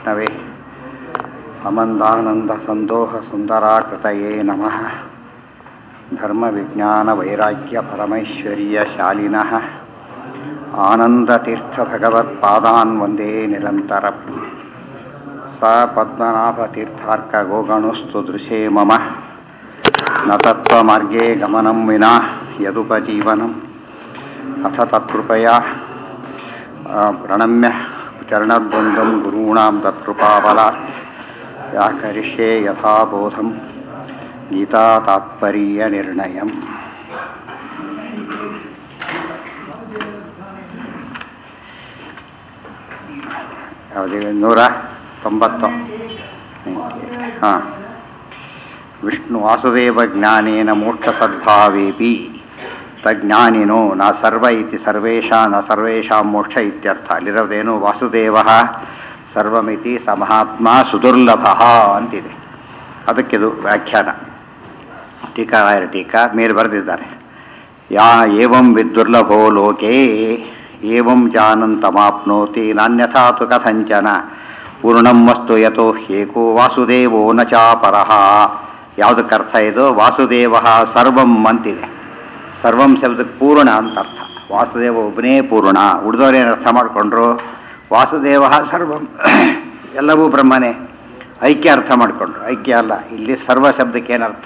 ವಿಷ್ಣವೇ ಅಮಂದಾನಂದ ಸಂದೋಹ ಸುಂದರಾಕೃತಯೇ ನಮಃ ಧರ್ಮ ವಿಜ್ಞಾನ ವೈರಾಗ್ಯ ಪರಮೈಶ್ವರ್ಯ ಶಾಲಿನಃ ಆನಂದತೀರ್ಥ ಭಗವತ್ಪಾದಾನ್ ವಂದೇ ನಿರಂತರ ಸ ಪದ್ಮನಾಭತೀರ್ಥಾರ್ಕ ಗೋಗಣುಸ್ತು ದೃಶೇ ಮಮ ನ ತತ್ವಮಾರ್ಗೇ ಗಮನಂ ವಿನಾ ಯದುಪಜೀವನಂ ಅಥ ತತ್ಕೃಪಯಾ ಪ್ರಣಮ್ಯ ಚರಣದ್ವಂದ್ವಂ ಗುರುಣಾಂ ತತ್ಕೃಪಾಬಲಾತ್ ವ್ಯಾಕರಿಷ್ಯೆ ಯಥಾಬೋಧಂ ಗೀತಾ ತಾತ್ಪರ್ಯ ನಿರ್ಣಯಂ ಯಾವುದೇ ನೂರ ತೊಂಬತ್ತು ಹಾಂ ವಿಷ್ಣು ವಾಸುದೇವ ಜ್ಞಾನೇನ ಮೋಕ್ಷ ಸದ್ಭಾವೇಪಿ ತಜ್ಞಾನಿನೋ ನ ಸರ್ವ ಇತಿ ಸರ್ವೇಷ ನ ಸರ್ವೇಷಾಂ ಮೋಕ್ಷ ಇತ್ಯರ್ಥ ಅಲ್ಲಿರೋದೇನು ವಾಸುದೇವ ಸರ್ವಮಿತಿ ಸ ಮಹಾತ್ಮ ಸುದುರ್ಲಭ ಅಂತಿದೆ ಅದಕ್ಕಿದು ವ್ಯಾಖ್ಯಾನ ಟೀಕಾರಾಯರ ಟೀಕಾ ಮೇಲೆ ಬರೆದಿದ್ದಾರೆ ಯಾ ಏವಂ ವಿದುರ್ಲಭೋ ಲೋಕೆ ಏವಂ ಜಾನಂತಮಾಪ್ನೋತಿ ನಾನ್ಯಥಾ ತು ಕಥಂಚನ ಪೂರ್ಣಂ ವಸ್ತು ಯಥೋ ಏಕೋ ವಾಸುದೇವೋ ನ ಚಾಪರಃ ಯಾವುದಕ್ಕರ್ಥ ಇದು ವಾಸುದೇವ ಸರ್ವಂ ಅಂತಿದೆ ಸರ್ವಂ ಶಬ್ದಕ್ಕೆ ಪೂರ್ಣ ಅಂತ ಅರ್ಥ ವಾಸುದೇವ ಒಬ್ಬನೇ ಪೂರ್ಣ ಉಳಿದವರೇನು ಅರ್ಥ ಮಾಡಿಕೊಂಡ್ರು ವಾಸುದೇವ ಸರ್ವಂ ಎಲ್ಲವೂ ಬ್ರಹ್ಮನೇ ಐಕ್ಯ ಅರ್ಥ ಮಾಡಿಕೊಂಡ್ರು ಐಕ್ಯ ಅಲ್ಲ ಇಲ್ಲಿ ಸರ್ವ ಶಬ್ದಕ್ಕೆ ಏನರ್ಥ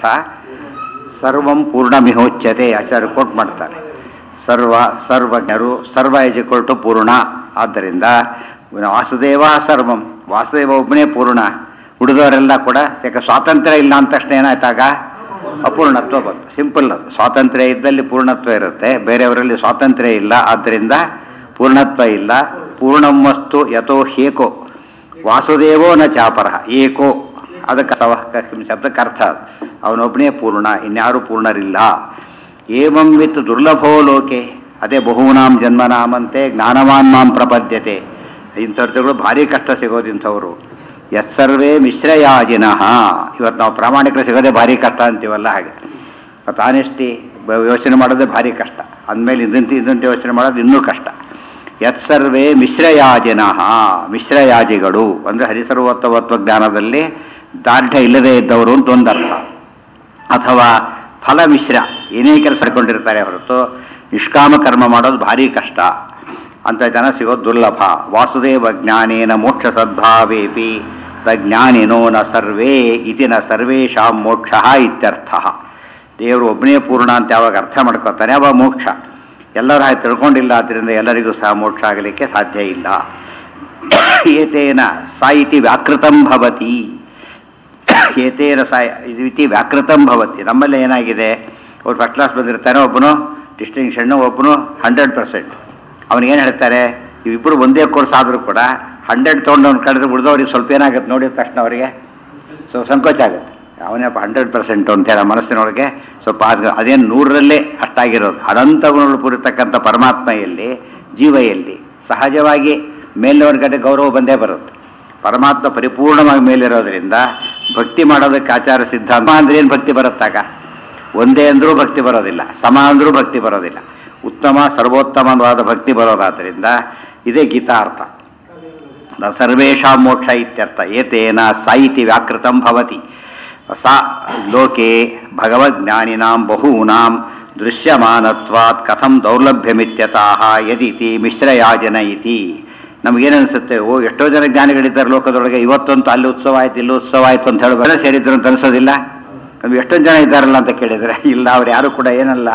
ಸರ್ವಂ ಪೂರ್ಣಮಿಹೋಚ್ಯತೆ ಆಚಾರ್ಯ ಕೋಟ್ ಮಾಡ್ತಾರೆ ಸರ್ವ ಸರ್ವಜ್ಞರು ಸರ್ವ ಟು ಪೂರ್ಣ ಆದ್ದರಿಂದ ವಾಸುದೇವ ಸರ್ವಂ ವಾಸುದೇವ ಒಬ್ಬನೇ ಪೂರ್ಣ ಉಳಿದವರೆಲ್ಲ ಕೂಡ ಯಾಕೆ ಸ್ವಾತಂತ್ರ್ಯ ಇಲ್ಲ ಅಂದ ತಕ್ಷಣ ಏನಾಯ್ತಾಗ ಅಪೂರ್ಣತ್ವ ಬಂತು ಸಿಂಪಲ್ ಅದು ಸ್ವಾತಂತ್ರ್ಯ ಇದ್ದಲ್ಲಿ ಪೂರ್ಣತ್ವ ಇರುತ್ತೆ ಬೇರೆಯವರಲ್ಲಿ ಸ್ವಾತಂತ್ರ್ಯ ಇಲ್ಲ ಆದ್ದರಿಂದ ಪೂರ್ಣತ್ವ ಇಲ್ಲ ಪೂರ್ಣಂ ವಸ್ತು ಯಥೋ ಹೇಕೋ ವಾಸುದೇವೋ ನ ಚಾಪರ ಏಕೋ ಅದಕ್ಕೆ ಸವ ಶಬ್ದಕ್ಕೆ ಅರ್ಥ ಅವನೊಬ್ಬನೇ ಪೂರ್ಣ ಇನ್ಯಾರೂ ಪೂರ್ಣರಿಲ್ಲ ಏವಂ ವಿತ್ ದುರ್ಲಭೋ ಲೋಕೆ ಅದೇ ಬಹೂನಾಂ ಜನ್ಮನಾಮಂತೆ ಜ್ಞಾನವಾನ್ ಮಾಂ ಪ್ರಪದ್ಯತೆ ಇಂಥವ್ರಗಳು ಭಾರಿ ಕಷ್ಟ ಸಿಗೋದು ಇಂಥವ್ರು ಎಸ್ಸರ್ವೇ ಮಿಶ್ರಯಾಜಿನಃ ಇವತ್ತು ನಾವು ಪ್ರಾಮಾಣಿಕರು ಸಿಗೋದೇ ಭಾರಿ ಕಷ್ಟ ಅಂತೀವಲ್ಲ ಹಾಗೆ ಮತ್ತು ಆನೆಸ್ಟಿ ಯೋಚನೆ ಮಾಡೋದೇ ಭಾರಿ ಕಷ್ಟ ಅಂದಮೇಲೆ ಇದಂತ ಇದಂತ ಯೋಚನೆ ಮಾಡೋದು ಇನ್ನೂ ಕಷ್ಟ ಯತ್ಸರ್ವೇ ಮಿಶ್ರಯಾಜಿನಃ ಮಿಶ್ರಯಾಜಿಗಳು ಅಂದರೆ ಹರಿಸರ್ವೋತ್ತವತ್ವ ಜ್ಞಾನದಲ್ಲಿ ದಾರ್ಢ್ಯ ಇಲ್ಲದೆ ಇದ್ದವರು ಅಂತ ಒಂದು ಅರ್ಥ ಅಥವಾ ಫಲ ಮಿಶ್ರ ಏನೇ ಕೆಲಸ ಮಾಡ್ಕೊಂಡಿರ್ತಾರೆ ಹೊರತು ನಿಷ್ಕಾಮ ಕರ್ಮ ಮಾಡೋದು ಭಾರಿ ಕಷ್ಟ ಅಂತ ಜನ ಸಿಗೋದು ದುರ್ಲಭ ವಾಸುದೇವ ಜ್ಞಾನೇನ ಮೋಕ್ಷ ಸದ್ಭಾವೇಪಿ ತಜ್ಞಾನಿನೋ ನ ಸರ್ವೇ ಇತಿ ನ ಸರ್ವೇಶಾಂ ಮೋಕ್ಷ ಇತ್ಯರ್ಥ ದೇವರು ಒಬ್ಬನೇ ಪೂರ್ಣ ಅಂತ ಯಾವಾಗ ಅರ್ಥ ಮಾಡ್ಕೊತಾನೆ ಅವಾಗ ಮೋಕ್ಷ ಎಲ್ಲರೂ ಹಾಗೆ ತಿಳ್ಕೊಂಡಿಲ್ಲ ಆದ್ದರಿಂದ ಎಲ್ಲರಿಗೂ ಸಹ ಮೋಕ್ಷ ಆಗಲಿಕ್ಕೆ ಸಾಧ್ಯ ಇಲ್ಲ ಏತೇನ ಸಾಯಿತಿ ವ್ಯಾಕೃತಂ ಭವತಿ ಏತೇನ ಸಾಯ ಇತಿ ವ್ಯಾಕೃತಂ ಭವತಿ ನಮ್ಮಲ್ಲಿ ಏನಾಗಿದೆ ಅವ್ರು ಫಸ್ಟ್ ಕ್ಲಾಸ್ ಬಂದಿರ್ತಾನೆ ಒಬ್ಬನು ಡಿಸ್ಟಿಂಕ್ಷನ್ನು ಒಬ್ಬನು ಹಂಡ್ರೆಡ್ ಪರ್ಸೆಂಟ್ ಅವನಿಗೇನು ಹೇಳ್ತಾರೆ ಇವಿಬ್ಬರು ಒಂದೇ ಕೋರ್ಸ್ ಆದರೂ ಕೂಡ ಹಂಡ್ರೆಡ್ ತೊಗೊಂಡು ಅವ್ನು ಕಳೆದ್ರೆ ಉಳಿದವ್ರಿಗೆ ಸ್ವಲ್ಪ ಏನಾಗುತ್ತೆ ನೋಡಿದ ತಕ್ಷಣ ಅವರಿಗೆ ಸೊ ಸಂಕೋಚ ಆಗುತ್ತೆ ಅವನಪ್ಪ ಹಂಡ್ರೆಡ್ ಪರ್ಸೆಂಟ್ ಅಂತೇಳಿ ಮನಸ್ಸಿನೊಳಗೆ ಸ್ವಲ್ಪ ಅದು ಅದೇನು ನೂರರಲ್ಲೇ ಅಷ್ಟಾಗಿರೋದು ಅನಂತ ಗುಣಗಳು ಪೂರಿತಕ್ಕಂಥ ಪರಮಾತ್ಮ ಎಲ್ಲಿ ಜೀವ ಎಲ್ಲಿ ಸಹಜವಾಗಿ ಮೇಲಿನವರ ಕಡೆ ಗೌರವ ಬಂದೇ ಬರುತ್ತೆ ಪರಮಾತ್ಮ ಪರಿಪೂರ್ಣವಾಗಿ ಮೇಲಿರೋದ್ರಿಂದ ಭಕ್ತಿ ಮಾಡೋದಕ್ಕೆ ಆಚಾರ ಸಿದ್ಧಾಂತ ಅಂದ್ರೆ ಏನು ಭಕ್ತಿ ಬರುತ್ತಾಗ ಒಂದೇ ಅಂದರೂ ಭಕ್ತಿ ಬರೋದಿಲ್ಲ ಸಮ ಅಂದರೂ ಭಕ್ತಿ ಬರೋದಿಲ್ಲ ಉತ್ತಮ ಸರ್ವೋತ್ತಮವಾದ ಭಕ್ತಿ ಬರೋದಾದ್ದರಿಂದ ಇದೇ ಗೀತಾರ್ಥ ಸರ್ವೇಷಾಂ ಮೋಕ್ಷ ಇತ್ಯರ್ಥ ಏತೇನ ಸಾಯಿತಿ ವ್ಯಾಕೃತಂ ಭವತಿ ಸಾ ಲೋಕೆ ಭಗವಜ್ಞಾನಿನಾಂ ಬಹೂನಾಂ ದೃಶ್ಯಮಾನತ್ವಾತ್ ಕಥಂ ದೌರ್ಲಭ್ಯಮಿತ್ಯತಃ ಯದಿತಿ ಮಿಶ್ರಯಾಜನ ಇತಿ ನಮಗೇನನ್ಸುತ್ತೆ ಓ ಎಷ್ಟೋ ಜನ ಜ್ಞಾನಿಗಳಿದ್ದಾರೆ ಲೋಕದೊಳಗೆ ಇವತ್ತಂತೂ ಅಲ್ಲಿ ಉತ್ಸವ ಆಯ್ತು ಇಲ್ಲಿ ಉತ್ಸವ ಆಯ್ತು ಅಂತ ಹೇಳಿ ಬೇರೆ ಸೇರಿದ್ರು ಅಂತ ಅನ್ಸೋದಿಲ್ಲ ನಮ್ಗೆ ಎಷ್ಟೊಂದು ಜನ ಇದ್ದಾರಲ್ಲ ಅಂತ ಕೇಳಿದರೆ ಇಲ್ಲ ಅವ್ರು ಯಾರು ಕೂಡ ಏನಲ್ಲ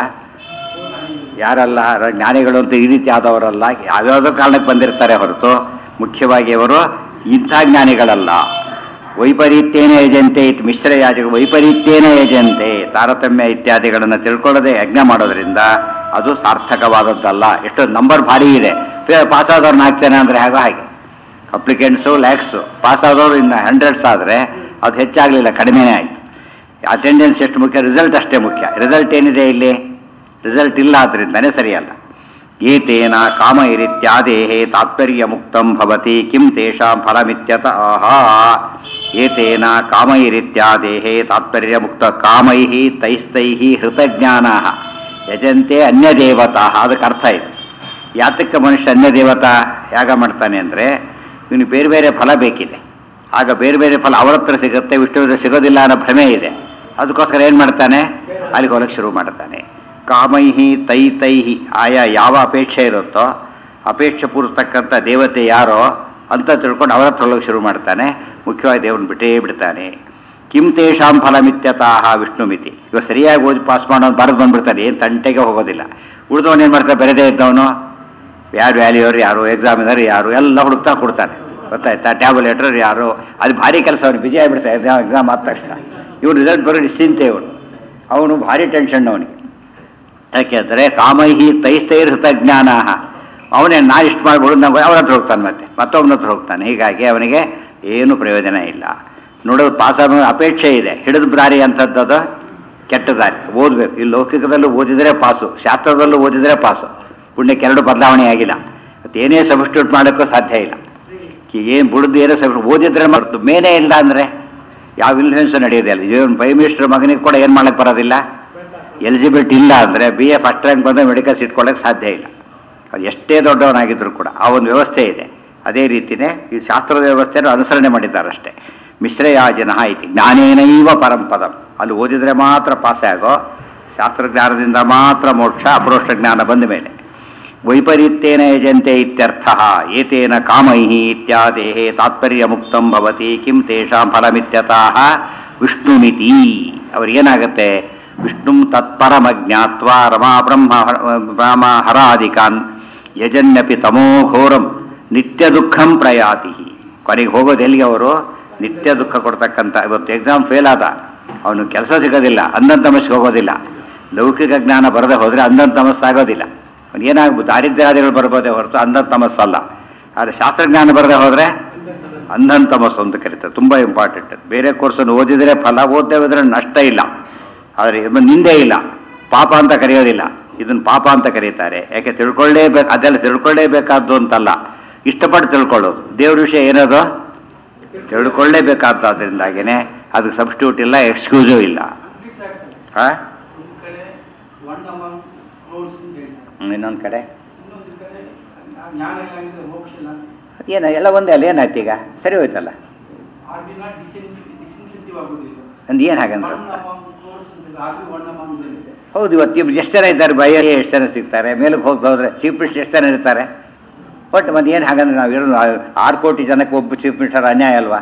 ಯಾರಲ್ಲ ಜ್ಞಾನಿಗಳು ಅಂತ ಈ ರೀತಿ ಆದವರಲ್ಲ ಯಾವ್ಯಾವುದೋ ಕಾರಣಕ್ಕೆ ಬಂದಿರ್ತಾರೆ ಹೊರತು ಮುಖ್ಯವಾಗಿ ಅವರು ಇಂಥ ಜ್ಞಾನಿಗಳಲ್ಲ ವೈಪರೀತ್ಯೇನ ಯಜಂತೆ ಇತ್ತು ಮಿಶ್ರಯಾಜಕ ವೈಪರೀತ್ಯೇನ ಯಜಂತೆ ತಾರತಮ್ಯ ಇತ್ಯಾದಿಗಳನ್ನು ತಿಳ್ಕೊಳ್ಳದೆ ಯಜ್ಞ ಮಾಡೋದ್ರಿಂದ ಅದು ಸಾರ್ಥಕವಾದದ್ದಲ್ಲ ಎಷ್ಟು ನಂಬರ್ ಭಾರಿ ಇದೆ ಪಾಸ್ ಆದವ್ರು ನಾಲ್ಕು ಜನ ಅಂದರೆ ಹೇಗೋ ಹಾಗೆ ಅಪ್ಲಿಕೆಂಟ್ಸು ಲ್ಯಾಕ್ಸು ಪಾಸ್ ಆದವರು ಇನ್ನು ಹಂಡ್ರೆಡ್ಸ್ ಆದರೆ ಅದು ಹೆಚ್ಚಾಗಲಿಲ್ಲ ಕಡಿಮೆನೇ ಆಯಿತು ಅಟೆಂಡೆನ್ಸ್ ಎಷ್ಟು ಮುಖ್ಯ ರಿಸಲ್ಟ್ ಅಷ್ಟೇ ಮುಖ್ಯ ರಿಸಲ್ಟ್ ಏನಿದೆ ಇಲ್ಲಿ ರಿಸಲ್ಟ್ ಇಲ್ಲ ಆದ್ರಿಂದನೇ ಸರಿಯಲ್ಲ ಏತೇನ ಕಾಮ ಇರಿತ್ಯಾದೇಹೇ ತಾತ್ಪರ್ಯ ಮುಕ್ತಂ ಭವತಿ ಕಿಂ ತೇಷಾಂ ಫಲಮಿತ್ಯತ ಆಹಾ ಏತೇನ ಕಾಮ ಇರಿತ್ಯಾದೇಹೇ ತಾತ್ಪರ್ಯ ಮುಕ್ತ ಕಾಮೈ ತೈಸ್ತೈ ಹೃತಜ್ಞಾನ ಯಜಂತೆ ಅನ್ಯದೇವತಾ ಅದಕ್ಕೆ ಅರ್ಥ ಇದೆ ಯಾತಕ್ಕೆ ಮನುಷ್ಯ ಅನ್ಯ ದೇವತಾ ಯಾಗ ಮಾಡ್ತಾನೆ ಅಂದರೆ ಇವನು ಬೇರೆ ಬೇರೆ ಫಲ ಬೇಕಿದೆ ಆಗ ಬೇರೆ ಬೇರೆ ಫಲ ಅವರ ಹತ್ರ ಸಿಗುತ್ತೆ ವಿಷ್ಣು ಹತ್ರ ಸಿಗೋದಿಲ್ಲ ಅನ್ನೋ ಭ್ರಮೆ ಇದೆ ಅದಕ್ಕೋಸ್ಕರ ಏನು ಮಾಡ್ತಾನೆ ಅಲ್ಲಿಗೆ ಹೋಗಕ್ಕೆ ಶುರು ಮಾಡ್ತಾನೆ ಕಾಮೈಹಿ ತೈ ತೈಹಿ ಆಯಾ ಯಾವ ಅಪೇಕ್ಷೆ ಇರುತ್ತೋ ಅಪೇಕ್ಷೆ ಪೂರಿಸ್ತಕ್ಕಂಥ ದೇವತೆ ಯಾರೋ ಅಂತ ತಿಳ್ಕೊಂಡು ಅವರ ಹತ್ರ ಹೋಗಕ್ಕೆ ಶುರು ಮಾಡ್ತಾನೆ ಮುಖ್ಯವಾಗಿ ದೇವ್ರನ್ನ ಬಿಟ್ಟೇ ಬಿಡ್ತಾನೆ ಕಿಂ ತೇಷಾಂ ಫಲಮಿತ್ಯತಾಹ ವಿಷ್ಣು ಮಿತಿ ಇವಾಗ ಸರಿಯಾಗಿ ಓದಿ ಪಾಸ್ ಮಾಡೋನು ಬರೆದು ಬಂದ್ಬಿಡ್ತಾನೆ ಏನು ತಂಟೆಗೆ ಹೋಗೋದಿಲ್ಲ ಉಳಿದವನು ಏನು ಮಾಡ್ತಾನೆ ಬೆರೆದೇ ಇದ್ದವನು ಯಾರು ವ್ಯಾಲ್ಯೂರ್ ಯಾರು ಎಕ್ಸಾಮಿನರ್ ಯಾರು ಎಲ್ಲ ಹುಡುಕ್ತಾ ಕೊಡ್ತಾನೆ ಗೊತ್ತಾಯ್ತಾ ಟ್ಯಾಬ್ಲೆಟರ್ ಯಾರು ಅದು ಭಾರಿ ಕೆಲಸ ಅವನು ಬಿಜಿ ಆಗಿಬಿಡ್ತಾನೆ ಎಕ್ಸಾಮ್ ಎಕ್ಸಾಮ್ ಆದ ತಕ್ಷಣ ಇವನು ರಿಸಲ್ಟ್ ಬರೋ ನಿಶ್ಚಿಂತೆ ಇವನು ಅವನು ಭಾರಿ ಟೆನ್ಷನ್ ಅವನಿಗೆ ಯಾಕೆಂದರೆ ಕಾಮೈಹಿ ತೈಸ್ತೈರ್ಹೃತ ಜ್ಞಾನ ಅವನೇ ನಾ ಇಷ್ಟು ಮಾಡ್ಬಿಡು ನಾವು ಅವನ ಹತ್ರ ಹೋಗ್ತಾನೆ ಮತ್ತೆ ಮತ್ತೊಬ್ಬನ ಹತ್ರ ಹೋಗ್ತಾನೆ ಹೀಗಾಗಿ ಅವನಿಗೆ ಏನು ಪ್ರಯೋಜನ ಇಲ್ಲ ನೋಡೋದು ಪಾಸಾದ ಅಪೇಕ್ಷೆ ಇದೆ ಹಿಡಿದು ದಾರಿ ಅಂಥದ್ದು ಕೆಟ್ಟ ದಾರಿ ಓದಬೇಕು ಈ ಲೌಕಿಕದಲ್ಲೂ ಓದಿದರೆ ಪಾಸು ಶಾಸ್ತ್ರದಲ್ಲೂ ಓದಿದರೆ ಪಾಸು ಪುಣ್ಯಕ್ಕೆ ಎರಡು ಬದಲಾವಣೆ ಆಗಿಲ್ಲ ಮತ್ತೇನೇ ಸಬ್ಸ್ಟಿಟ್ಯೂಟ್ ಮಾಡೋಕ್ಕೂ ಸಾಧ್ಯ ಇಲ್ಲ ಏನು ಬಿಡದು ಏನೋ ಸಬ್ ಓದಿದ್ರೆ ಮಾಡ್ತು ಮೇನೇ ಇಲ್ಲ ಅಂದರೆ ಯಾವ ಇನ್ಫ್ಲೂಯೆನ್ಸ್ ನಡೆಯೋದಿಲ್ಲ ಇವನ್ ಪ್ರೈಮ್ ಮಿನಿಸ್ಟರ್ ಮಗನಿಗೆ ಕೂಡ ಏನು ಮಾಡಕ್ಕೆ ಬರೋದಿಲ್ಲ ಎಲಿಜಿಬಿಲಿಟಿ ಇಲ್ಲ ಅಂದರೆ ಬಿ ಎ ಫಸ್ಟ್ ರ್ಯಾಂಕ್ ಬಂದ ಮೆಡಿಕಲ್ ಸೀಟ್ ಕೊಡೋಕ್ಕೆ ಸಾಧ್ಯ ಇಲ್ಲ ಅವ್ರು ಎಷ್ಟೇ ದೊಡ್ಡವನಾಗಿದ್ರು ಕೂಡ ಆ ಒಂದು ವ್ಯವಸ್ಥೆ ಇದೆ ಅದೇ ರೀತಿಯೇ ಈ ಶಾಸ್ತ್ರದ ವ್ಯವಸ್ಥೆಯನ್ನು ಅನುಸರಣೆ ಮಾಡಿದ್ದಾರೆ ಅಷ್ಟೇ ಮಿಶ್ರಯಾಜನ ಇತಿ ಜ್ಞಾನೇನೈವ ಪರಂಪದಂ ಅಲ್ಲಿ ಓದಿದರೆ ಮಾತ್ರ ಪಾಸೆ ಆಗೋ ಶಾಸ್ತ್ರಜ್ಞಾನದಿಂದ ಮಾತ್ರ ಮೋಕ್ಷ ಅಪರೋಕ್ಷ ಜ್ಞಾನ ಬಂದ ಮೇಲೆ ವೈಪರೀತ್ಯೇನ ಯಜಂತೆ ಇತ್ಯರ್ಥ ಏತೇನ ಕಾಮೈ ಇತ್ಯಾದೇ ತಾತ್ಪರ್ಯ ಮುಕ್ತಂ ಭವತಿ ಕಿಂ ತೇಷಾಂ ಫಲಮಿತ್ಯತಃ ವಿಷ್ಣುಮಿತಿ ಅವ್ರಿಗೇನಾಗುತ್ತೆ ವಿಷ್ಣುಂ ತತ್ಪರಮಜ್ಞಾತ್ವ ರಮಾ ಬ್ರಹ್ಮ ರಾಮ ಹರಾದಿಕಾನ್ ಯಜನ್ಯಪಿ ತಮೋಘೋರಂ ನಿತ್ಯ ದುಃಖಂ ಪ್ರಯಾತಿ ಕೊನೆಗೆ ಹೋಗೋದು ಎಲ್ಲಿಗೆ ಅವರು ನಿತ್ಯ ದುಃಖ ಕೊಡ್ತಕ್ಕಂಥ ಇವತ್ತು ಎಕ್ಸಾಮ್ ಫೇಲ್ ಆದ ಅವನು ಕೆಲಸ ಸಿಗೋದಿಲ್ಲ ಅಂಧನ್ ತಮಸ್ಸಿಗೆ ಹೋಗೋದಿಲ್ಲ ಲೌಕಿಕ ಜ್ಞಾನ ಬರದೆ ಹೋದರೆ ಅಂಧನ್ ತಮಸ್ಸಾಗೋದಿಲ್ಲ ಅವ್ನು ಏನಾಗ್ಬೋದು ದಾರಿದ್ರ್ಯಾದಿಗಳು ಬರ್ಬೋದೇ ಹೊರತು ಅಂಧನ್ ತಮಸ್ಸಲ್ಲ ಆದರೆ ಶಾಸ್ತ್ರಜ್ಞಾನ ಬರದೆ ಹೋದರೆ ಅಂಧನ್ ತಮಸ್ಸು ಅಂತ ಕರೀತಾರೆ ತುಂಬ ಇಂಪಾರ್ಟೆಂಟ್ ಬೇರೆ ಕೋರ್ಸನ್ನು ಓದಿದರೆ ಫಲ ಓದದೆ ಹೋದರೆ ನಷ್ಟ ಇಲ್ಲ ಆದರೆ ಇನ್ನು ನಿಂದೆ ಇಲ್ಲ ಪಾಪ ಅಂತ ಕರೆಯೋದಿಲ್ಲ ಇದನ್ನು ಪಾಪ ಅಂತ ಕರೀತಾರೆ ಯಾಕೆ ತಿಳ್ಕೊಳ್ಳೇಬೇಕು ಅದೆಲ್ಲ ತಿಳ್ಕೊಳ್ಳೇಬೇಕಾದ್ದು ಅಂತಲ್ಲ ಇಷ್ಟಪಟ್ಟು ತಿಳ್ಕೊಳ್ಳೋದು ದೇವ್ರ ವಿಷಯ ಏನದು ತಿಳ್ಕೊಳ್ಳೇಬೇಕಾದ್ದರಿಂದಾಗೇನೆ ಅದಕ್ಕೆ ಸಬ್ಸ್ಟಿಟ್ಯೂಟ್ ಇಲ್ಲ ಎಕ್ಸ್ಕ್ಯೂಸೂ ಇಲ್ಲ ಆ? ಒಂದು ಕಡೆ ಒನ್ ಅಮಂಗ್ ಕ್ರೋಡ್ಸ್ ಅಂತ ಹೇಳ್ತಾರೆ ಇನ್ನೊಂದು ಕಡೆ ಇನ್ನೊಂದು ಕಡೆ ಜ್ಞಾನ ಇಲ್ಲ ಅಂದ್ರೆ ಮೋಕ್ಷ ಇಲ್ಲ ಅದೇನ ಎಲ್ಲ ಒಂದೇ ಅಲ್ಲ ಏನಾಯ್ತು ಈಗ ಸರಿ ಹೋಯ್ತಲ್ಲ ಆರ್ ಬಿ ನಾಟ್ ಡಿಸಿನ್ಸೆಂಟಿವ್ ಆಗೋದಿಲ್ಲ ಅಂದ್ ಏನು ಹಾಗಂದ್ರೆ ಒನ್ ಅಮಂಗ್ ಕ್ರೋಡ್ಸ್ ಅಂತ ಆರ್ ಬಿ ಒನ್ ಅಮಂಗ್ ಇದೆ ಹೌದು ಇವತ್ತು ಇವ್ರು ಎಷ್ಟು ಜನ ಇದ್ದಾರೆ ಬೈ ಎಷ್ಟು ಜನ ಸಿಗ್ತಾರೆ ಮೇಲಕ್ಕೆ ಹೋಗಿ ಹೋದ್ರೆ ಚೀಫ್ ಮಿನಿಸ್ಟರ್ ಎಷ್ಟು ಜನ ಇರ್ತಾರೆ ಬಟ್ ಮತ್ತೆ ಏನು ಹಾಗಂದ್ರೆ ನಾವು ಇರೋದು ಆರು ಕೋಟಿ ಜನಕ್ಕೆ ಒಬ್ಬ ಚೀಫ್ ಮಿನಿಸ್ಟರ್ ಅನ್ಯಾಯ ಅಲ್ವಾ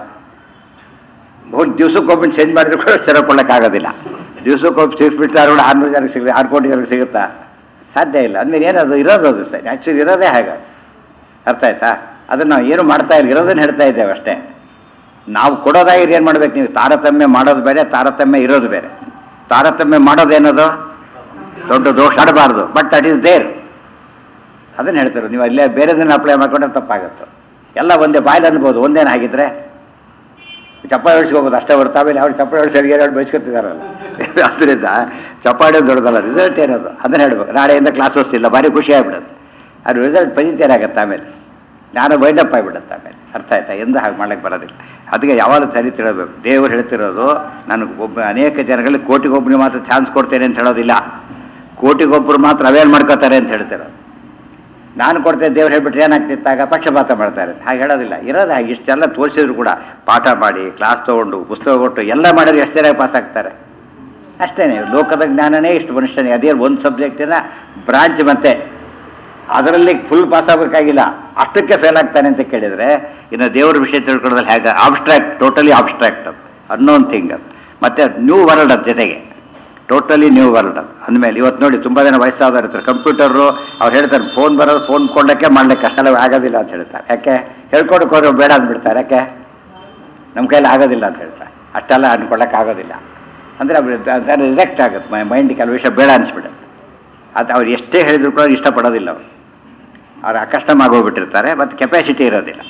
ಹೋಗಿ ದಿವ್ಸಕ್ಕೊಬ್ಬನ ಚೇಂಜ್ ಮಾಡಿದ್ರು ಕೂಡ ಸ್ಥಿರಕೊಳ್ಳೋಕ್ಕಾಗೋದಿಲ್ಲ ದಿವ್ಸಕ್ಕೊಬ್ಬ ಚೀಫ್ ಮಿನಿಸ್ಟರ್ ಕೂಡ ಆರುನೂರು ಜನಕ್ಕೆ ಸಿಗಲಿ ಆರು ಕೋಟಿ ಜನಕ್ಕೆ ಸಿಗುತ್ತಾ ಸಾಧ್ಯ ಇಲ್ಲ ಅಂದಮೇಲೆ ಏನದು ಇರೋದು ಅದು ಸರ್ ಆ್ಯಕ್ಚುಲಿ ಇರೋದೇ ಹಾಗೆ ಅರ್ಥ ಆಯ್ತಾ ಅದನ್ನು ನಾವು ಏನು ಮಾಡ್ತಾ ಇಲ್ಲ ಇರೋದನ್ನು ಹೇಳ್ತಾ ಇದ್ದೇವೆ ಅಷ್ಟೇ ನಾವು ಕೊಡೋದಾಗಿರಿ ಏನು ಮಾಡ್ಬೇಕು ನೀವು ತಾರತಮ್ಯ ಮಾಡೋದು ಬೇರೆ ತಾರತಮ್ಯ ಇರೋದು ಬೇರೆ ತಾರತಮ್ಯ ಮಾಡೋದೇನದು ದೊಡ್ಡ ದೋಷ ಆಡಬಾರ್ದು ಬಟ್ ದಟ್ ಈಸ್ ದೇರ್ ಅದನ್ನು ಹೇಳ್ತಾರೆ ನೀವು ಅಲ್ಲೇ ಬೇರೆದನ್ನು ಅಪ್ಲೈ ಮಾಡ್ಕೊಂಡ್ರೆ ತಪ್ಪಾಗುತ್ತೆ ಎಲ್ಲ ಒಂದೇ ಬಾಯ್ಲ್ ಅನ್ಬೋದು ಒಂದೇನು ಹಾಗಿದ್ರೆ ಚಪ್ಪಾಳೆ ಹೊಡ್ಸ್ಕೋಬೋದು ಅಷ್ಟೇ ಹೊರತು ಆಮೇಲೆ ಅವ್ರು ಚಪ್ಪಾಳೆ ಹೊಡ್ಸಿ ಸರಿಗೆ ಎರಡು ಬಯಸ್ಕೊತಿದಾರಲ್ಲ ಅದರಿಂದ ಚಪ್ಪಾಳೆ ದೊಡ್ಡದಲ್ಲ ರಿಸಲ್ಟ್ ಏನದು ಅದನ್ನು ಹೇಳ್ಬೇಕು ನಾಳೆಯಿಂದ ಕ್ಲಾಸಸ್ ಇಲ್ಲ ಭಾರಿ ಖುಷಿ ಆಗ್ಬಿಡುತ್ತೆ ಅದು ರಿಸಲ್ಟ್ ಪಜಿತೇನಾಗತ್ತೆ ಆಮೇಲೆ ನಾನು ವೈಂಡಪ್ ಆಗಿಬಿಡುತ್ತೆ ಆಮೇಲೆ ಅರ್ಥ ಆಯ್ತಾ ಎಂದು ಹಾಗೆ ಮಾಡ್ಲಿಕ್ಕೆ ಬರೋದಿಲ್ಲ ಅದಕ್ಕೆ ಯಾವಾಗ ಸರಿ ತಿಳಬೇಕು ದೇವರು ಹೇಳ್ತಿರೋದು ನಾನು ಒಬ್ಬ ಅನೇಕ ಜನಗಳಿಗೆ ಕೋಟಿಗೊಬ್ಬರಿಗೆ ಮಾತ್ರ ಚಾನ್ಸ್ ಕೊಡ್ತೇನೆ ಅಂತ ಹೇಳೋದಿಲ್ಲ ಕೋಟಿಗೊಬ್ಬರು ಮಾತ್ರ ಅವೇಲ್ ಮಾಡ್ಕೋತಾರೆ ಅಂತ ಹೇಳ್ತಿರೋದು ನಾನು ಕೊಡ್ತೇನೆ ದೇವ್ರು ಹೇಳ್ಬಿಟ್ರೆ ಏನಾಗ್ತಿತ್ತಾಗ ಪಕ್ಷಪಾತ ಮಾಡ್ತಾರೆ ಹಾಗೆ ಹೇಳೋದಿಲ್ಲ ಇರೋದು ಹಾಗೆ ಇಷ್ಟೆಲ್ಲ ತೋರಿಸಿದ್ರು ಕೂಡ ಪಾಠ ಮಾಡಿ ಕ್ಲಾಸ್ ತೊಗೊಂಡು ಪುಸ್ತಕ ಕೊಟ್ಟು ಎಲ್ಲ ಮಾಡಿದ್ರೆ ಎಷ್ಟು ಚೆನ್ನಾಗಿ ಪಾಸ್ ಆಗ್ತಾರೆ ಅಷ್ಟೇ ಲೋಕದ ಜ್ಞಾನನೇ ಇಷ್ಟು ಮನುಷ್ಯನಿಗೆ ಅದೇ ಒಂದು ಸಬ್ಜೆಕ್ಟಿನ ಬ್ರಾಂಚ್ ಮತ್ತೆ ಅದರಲ್ಲಿ ಫುಲ್ ಪಾಸ್ ಆಗಬೇಕಾಗಿಲ್ಲ ಅಷ್ಟಕ್ಕೆ ಫೇಲ್ ಆಗ್ತಾನೆ ಅಂತ ಕೇಳಿದರೆ ಇನ್ನು ದೇವ್ರ ವಿಷಯ ತಿಳ್ಕೊಳ್ಳೋದ್ರಲ್ಲಿ ಹೇಗೆ ಆಬ್ಸ್ಟ್ರಾಕ್ಟ್ ಟೋಟಲಿ ಆಬ್ಸ್ಟ್ರಾಕ್ಟ್ ಅದು ಅನ್ನೋನ್ ಥಿಂಗ್ ಅದು ಮತ್ತೆ ನ್ಯೂ ವರ್ಲ್ಡ್ ಅದು ಜೊತೆಗೆ ಟೋಟಲಿ ನ್ಯೂ ವರ್ಲ್ಡ್ ಅದು ಅಂದಮೇಲೆ ಇವತ್ತು ನೋಡಿ ತುಂಬ ಜನ ವಯಸ್ಸಾದವ್ರು ಇರ್ತಾರೆ ಕಂಪ್ಯೂಟರು ಅವ್ರು ಹೇಳ್ತಾರೆ ಫೋನ್ ಬರೋದು ಫೋನ್ ಕೊಡಲಿಕ್ಕೆ ಮಾಡ್ಲಿಕ್ಕೆ ಅಷ್ಟೆಲ್ಲ ಆಗೋದಿಲ್ಲ ಅಂತ ಹೇಳ್ತಾರೆ ಯಾಕೆ ಹೇಳ್ಕೊಡಕ್ಕೆ ಹೋದ್ರೆ ಬೇಡ ಅಂದ್ಬಿಡ್ತಾರೆ ಯಾಕೆ ನಮ್ಮ ಕೈಲಿ ಆಗೋದಿಲ್ಲ ಅಂತ ಹೇಳ್ತಾರೆ ಅಷ್ಟೆಲ್ಲ ಅನ್ಕೊಳ್ಳೋಕೆ ಆಗೋದಿಲ್ಲ ಅಂದರೆ ರಿಜೆಕ್ಟ್ ಆಗುತ್ತೆ ಮೈಂಡ್ ಕೆಲವು ವಿಷಯ ಬೇಡ ಅನಿಸ್ಬಿಡುತ್ತೆ ಅದು ಅವ್ರು ಎಷ್ಟೇ ಹೇಳಿದ್ರು ಕೂಡ ಇಷ್ಟಪಡೋದಿಲ್ಲ ಅವರು ಅವ್ರು ಅಕಸ್ಟಮ್ ಆಗೋಗ್ಬಿಟ್ಟಿರ್ತಾರೆ ಮತ್ತು ಕೆಪಾಸಿಟಿ ಇರೋದಿಲ್ಲ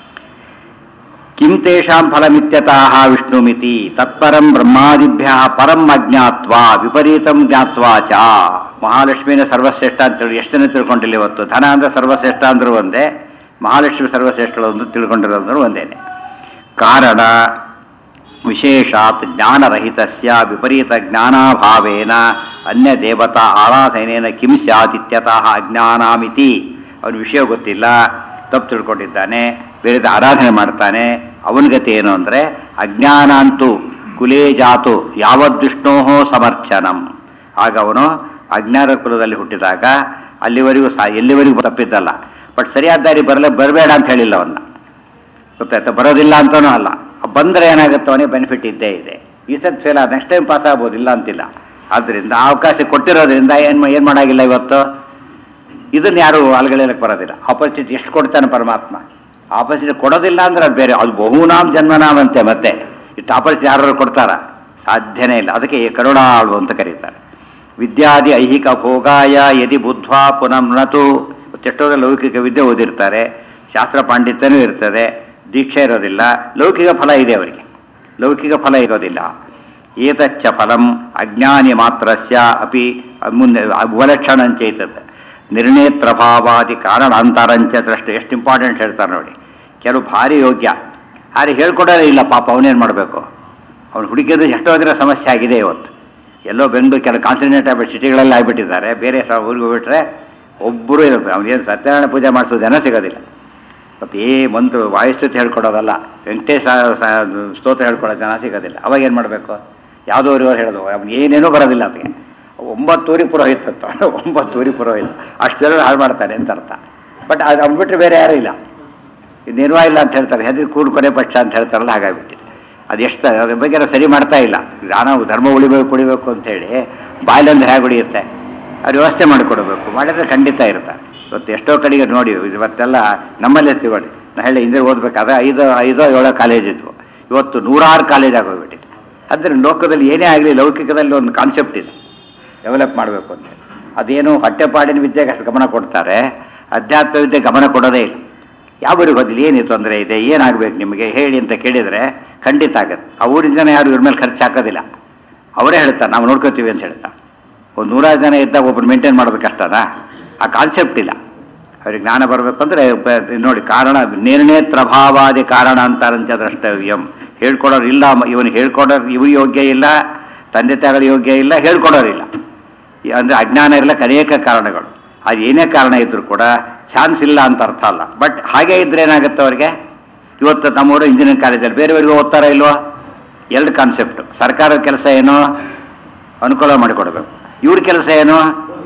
ಕಿಂ ತೇಷಾಂ ಫಲಮಿತ್ಯತಃ ವಿಷ್ಣುಮಿತಿ ತತ್ಪರಂ ಬ್ರಹ್ಮಾದಿಭ್ಯ ಪರಂ ಅಜ್ಞಾತ್ವ ವಿಪರೀತಂ ಜ್ಞಾತ್ವಾ ಚ ಮಹಾಲಕ್ಷ್ಮಿನ ಸರ್ವಶ್ರೇಷ್ಠ ಅಂತೇಳಿ ಎಷ್ಟು ಜನ ತಿಳ್ಕೊಂಡಿಲ್ಲ ಇವತ್ತು ಧನ ಅಂದ್ರೆ ಸರ್ವಶ್ರೇಷ್ಠ ಅಂದ್ರೂ ಒಂದೇ ಮಹಾಲಕ್ಷ್ಮಿ ಸರ್ವಶ್ರೇಷ್ಠಳು ಒಂದು ತಿಳ್ಕೊಂಡಿರೋದ್ರು ಒಂದೇನೆ ಕಾರಣ ವಿಶೇಷಾತ್ ಜ್ಞಾನರಹಿತಸ್ಯ ವಿಪರೀತ ಜ್ಞಾನಾಭಾವೇನ ಅನ್ಯ ದೇವತಾ ಆರಾಧನೆಯ ಕಿಂ ಸ್ಯಾತ್ ಇತ್ಯತಃ ಅಜ್ಞಾನಾಮಿತಿ ಅವನ ವಿಷಯ ಗೊತ್ತಿಲ್ಲ ತಪ್ಪು ತಿಳ್ಕೊಂಡಿದ್ದಾನೆ ಬೇರೆದ ಆರಾಧನೆ ಮಾಡ್ತಾನೆ ಅವನ ಗತಿ ಏನು ಅಂದರೆ ಅಜ್ಞಾನಾಂತು ಕುಲೇ ಜಾತು ಯಾವದ್ವಿಷ್ಣೋ ಸಮರ್ಥನಂ ಆಗ ಅವನು ಅಜ್ಞಾನ ಕುಲದಲ್ಲಿ ಹುಟ್ಟಿದಾಗ ಅಲ್ಲಿವರೆಗೂ ಸಾ ಎಲ್ಲಿವರೆಗೂ ತಪ್ಪಿದ್ದಲ್ಲ ಬಟ್ ಸರಿಯಾದ ದಾರಿ ಬರಲೇ ಬರಬೇಡ ಅಂತ ಹೇಳಿಲ್ಲ ಅವನ್ನ ಗೊತ್ತಾಯ್ತಾ ಬರೋದಿಲ್ಲ ಅಂತನೂ ಅಲ್ಲ ಬಂದರೆ ಏನಾಗುತ್ತೆ ಅವನಿಗೆ ಬೆನಿಫಿಟ್ ಇದ್ದೇ ಇದೆ ಈ ಸತ್ ಫೇಲ್ ಆದ ನೆಕ್ಸ್ಟ್ ಟೈಮ್ ಪಾಸ್ ಆಗ್ಬೋದು ಇಲ್ಲ ಅಂತಿಲ್ಲ ಆದ್ದರಿಂದ ಆ ಅವಕಾಶ ಕೊಟ್ಟಿರೋದ್ರಿಂದ ಏನು ಏನು ಮಾಡಾಗಿಲ್ಲ ಇವತ್ತು ಇದನ್ನ ಯಾರು ಅಲ್ಗಳೆಯಕ್ಕೆ ಬರೋದಿಲ್ಲ ಆಪರ್ಚುನಿಟಿ ಎಷ್ಟು ಕೊಡ್ತಾನೆ ಪರಮಾತ್ಮ ಆಪರ್ಚುನಿಟಿ ಕೊಡೋದಿಲ್ಲ ಅಂದ್ರೆ ಅದು ಬೇರೆ ಅದು ಬಹುನಾಮ್ ಜನ್ಮನಾಮ್ ಅಂತೆ ಮತ್ತೆ ಇಷ್ಟು ಆಪರ್ಚುನಿಟಿ ಯಾರು ಕೊಡ್ತಾರ ಸಾಧ್ಯನೇ ಇಲ್ಲ ಅದಕ್ಕೆ ಕರುಣಾಳು ಅಂತ ಕರೀತಾರೆ ವಿದ್ಯಾದಿ ಐಹಿಕ ಭೋಗಾಯ ಯದಿ ಬುದ್ಧ್ವಾ ಪುನಃ ಎಷ್ಟೋ ಲೌಕಿಕ ವಿದ್ಯೆ ಓದಿರ್ತಾರೆ ಶಾಸ್ತ್ರ ಪಾಂಡಿತ್ಯನೂ ಇರ್ತದೆ ದೀಕ್ಷೆ ಇರೋದಿಲ್ಲ ಲೌಕಿಕ ಫಲ ಇದೆ ಅವರಿಗೆ ಲೌಕಿಕ ಫಲ ಇರೋದಿಲ್ಲ ಏತಚ್ಚ ಫಲಂ ಅಜ್ಞಾನಿ ಮಾತ್ರಸ್ಯ ಅಪಿ ಮುಂದೆ ಉಪಲಕ್ಷಣಂಚೈತದ ನಿರ್ಣೇತ್ರಭಾವಾದಿ ಕಾರಣಾಂತರಂಚ ದೃಷ್ಟ ಎಷ್ಟು ಇಂಪಾರ್ಟೆಂಟ್ ಹೇಳ್ತಾರೆ ನೋಡಿ ಕೆಲವು ಭಾರಿ ಯೋಗ್ಯ ಆದರೆ ಹೇಳ್ಕೊಡೋದೇ ಇಲ್ಲ ಪಾಪ ಅವನೇನು ಮಾಡಬೇಕು ಅವ್ನು ಹುಡುಕಿದ್ರೆ ಎಷ್ಟೋ ದಿನ ಸಮಸ್ಯೆ ಆಗಿದೆ ಇವತ್ತು ಎಲ್ಲೋ ಬೆಂಗಳೂರು ಕೆಲವು ಕಾನ್ಸಂಟ್ರೇಟ್ ಆಗ್ಬಿಟ್ಟು ಸಿಟಿಗಳಲ್ಲಿ ಆಗಿಬಿಟ್ಟಿದ್ದಾರೆ ಬೇರೆ ಸ ಊರಿಗೆ ಹೋಗ್ಬಿಟ್ರೆ ಒಬ್ಬರು ಇರಬೇಕು ಅವ್ನಿಗೇನು ಸತ್ಯನಾರಾಯಣ ಪೂಜೆ ಮಾಡಿಸೋ ಜನ ಸಿಗೋದಿಲ್ಲ ಮತ್ತು ಏ ಮಂತ್ರ ವಾಯುಸ್ತುತಿ ಹೇಳ್ಕೊಡೋದಲ್ಲ ವೆಂಕಟೇಶ ಸ್ತೋತ್ರ ಹೇಳ್ಕೊಡೋ ಜನ ಸಿಗೋದಿಲ್ಲ ಅವಾಗ ಏನು ಮಾಡಬೇಕು ಯಾವುದೋ ಇವರು ಹೇಳೋದು ಅವ್ನು ಏನೇನೂ ಬರೋದಿಲ್ಲ ಅದಕ್ಕೆ ಒಂಬತ್ತೂರಿ ಪುರೋಹಿತ ಅಂತ ಒಂಬತ್ತೂರಿ ಪುರೋಹಿತ ಅಷ್ಟು ಜನ ಹಾಳು ಮಾಡ್ತಾನೆ ಅಂತ ಅರ್ಥ ಬಟ್ ಅದು ಅವ್ನು ಬಿಟ್ಟರೆ ಬೇರೆ ಯಾರೂ ಇಲ್ಲ ಇದು ನಿರ್ವಾಹ ಇಲ್ಲ ಅಂತ ಹೇಳ್ತಾರೆ ಹೆದರಿ ಕೂಡು ಕೊನೆ ಪಕ್ಷ ಅಂತ ಹೇಳ್ತಾರಲ್ಲ ಹಾಗಾಗ್ಬಿಟ್ಟಿದೆ ಅದು ಎಷ್ಟು ಅದ್ರ ಬಗ್ಗೆ ನಾವು ಸರಿ ಮಾಡ್ತಾ ಇಲ್ಲ ನಾವು ಧರ್ಮ ಉಳಿಬೇಕು ಕುಡಿಬೇಕು ಅಂತೇಳಿ ಬಾಯ್ಲಂದ್ರೆ ಹೇಗೆ ಉಳಿಯುತ್ತೆ ಅದು ವ್ಯವಸ್ಥೆ ಮಾಡಿಕೊಡ್ಬೇಕು ಮಾಡಿದ್ರೆ ಖಂಡಿತ ಇರ್ತಾರೆ ಇವತ್ತು ಎಷ್ಟೋ ಕಡೆಗೆ ನೋಡಿ ಇವತ್ತೆಲ್ಲ ನಮ್ಮಲ್ಲೇ ತಗೊಳ್ಳಿ ನಾ ಹೇಳಿ ಹಿಂದೆ ಓದ್ಬೇಕಾದ್ರೆ ಐದು ಐದೋ ಏಳೋ ಕಾಲೇಜ್ ಇದ್ವು ಇವತ್ತು ನೂರಾರು ಕಾಲೇಜ್ ಆಗೋಗ್ಬಿಟ್ಟಿದೆ ಅಂದರೆ ಲೋಕದಲ್ಲಿ ಏನೇ ಆಗಲಿ ಲೌಕಿಕದಲ್ಲಿ ಒಂದು ಕಾನ್ಸೆಪ್ಟ್ ಇದೆ ಡೆವಲಪ್ ಮಾಡಬೇಕು ಅಂತ ಅದೇನು ಹೊಟ್ಟೆಪಾಡಿನ ವಿದ್ಯೆಗೆ ಅಷ್ಟು ಗಮನ ಕೊಡ್ತಾರೆ ಅಧ್ಯಾತ್ಮ ವಿದ್ಯೆ ಗಮನ ಕೊಡೋದೇ ಇಲ್ಲ ಯಾವರಿಗೆ ಹೋದಿಲ್ಲ ಏನು ತೊಂದರೆ ಇದೆ ಏನಾಗಬೇಕು ನಿಮಗೆ ಹೇಳಿ ಅಂತ ಕೇಳಿದರೆ ಖಂಡಿತ ಆಗುತ್ತೆ ಆ ಊರಿನ ಜನ ಯಾರು ಇವ್ರ ಮೇಲೆ ಖರ್ಚು ಹಾಕೋದಿಲ್ಲ ಅವರೇ ಹೇಳ್ತಾರೆ ನಾವು ನೋಡ್ಕೋತೀವಿ ಅಂತ ಹೇಳ್ತಾರೆ ಒಂದು ನೂರಾರು ಜನ ಇದ್ದಾಗ ಒಬ್ಬರು ಮೇಂಟೈನ್ ಮಾಡೋದು ಕಷ್ಟನಾ ಆ ಕಾನ್ಸೆಪ್ಟ್ ಇಲ್ಲ ಅವ್ರಿಗೆ ಜ್ಞಾನ ಬರಬೇಕು ಅಂದರೆ ನೋಡಿ ಕಾರಣ ನಿರ್ಣೇತ್ರಭಾವಾದಿ ಕಾರಣ ಅಂತಾರಂಚ ದ್ರಷ್ಟವ್ಯಂ ಹೇಳ್ಕೊಡೋರು ಇಲ್ಲ ಇವನು ಹೇಳ್ಕೊಡೋರು ಇವು ಯೋಗ್ಯ ಇಲ್ಲ ತಂದೆ ತಾಯಿಗಳ ಯೋಗ್ಯ ಇಲ್ಲ ಹೇಳ್ಕೊಡೋರಿಲ್ಲ ಅಂದರೆ ಅಜ್ಞಾನ ಇರಲಿಕ್ಕೆ ಅನೇಕ ಕಾರಣಗಳು ಅದು ಏನೇ ಕಾರಣ ಇದ್ರೂ ಕೂಡ ಚಾನ್ಸ್ ಇಲ್ಲ ಅಂತ ಅರ್ಥ ಅಲ್ಲ ಬಟ್ ಹಾಗೆ ಇದ್ರೆ ಏನಾಗುತ್ತೆ ಅವ್ರಿಗೆ ಇವತ್ತು ನಮ್ಮೂರು ಇಂಜಿನಿಯರಿಂಗ್ ಕಾಲೇಜಲ್ಲಿ ಬೇರೆಯವರಿಗೂ ಓದ್ತಾರ ಇಲ್ವೋ ಎರಡು ಕಾನ್ಸೆಪ್ಟ್ ಸರ್ಕಾರದ ಕೆಲಸ ಏನು ಅನುಕೂಲ ಮಾಡಿಕೊಡ್ಬೇಕು ಇವ್ರ ಕೆಲಸ ಏನು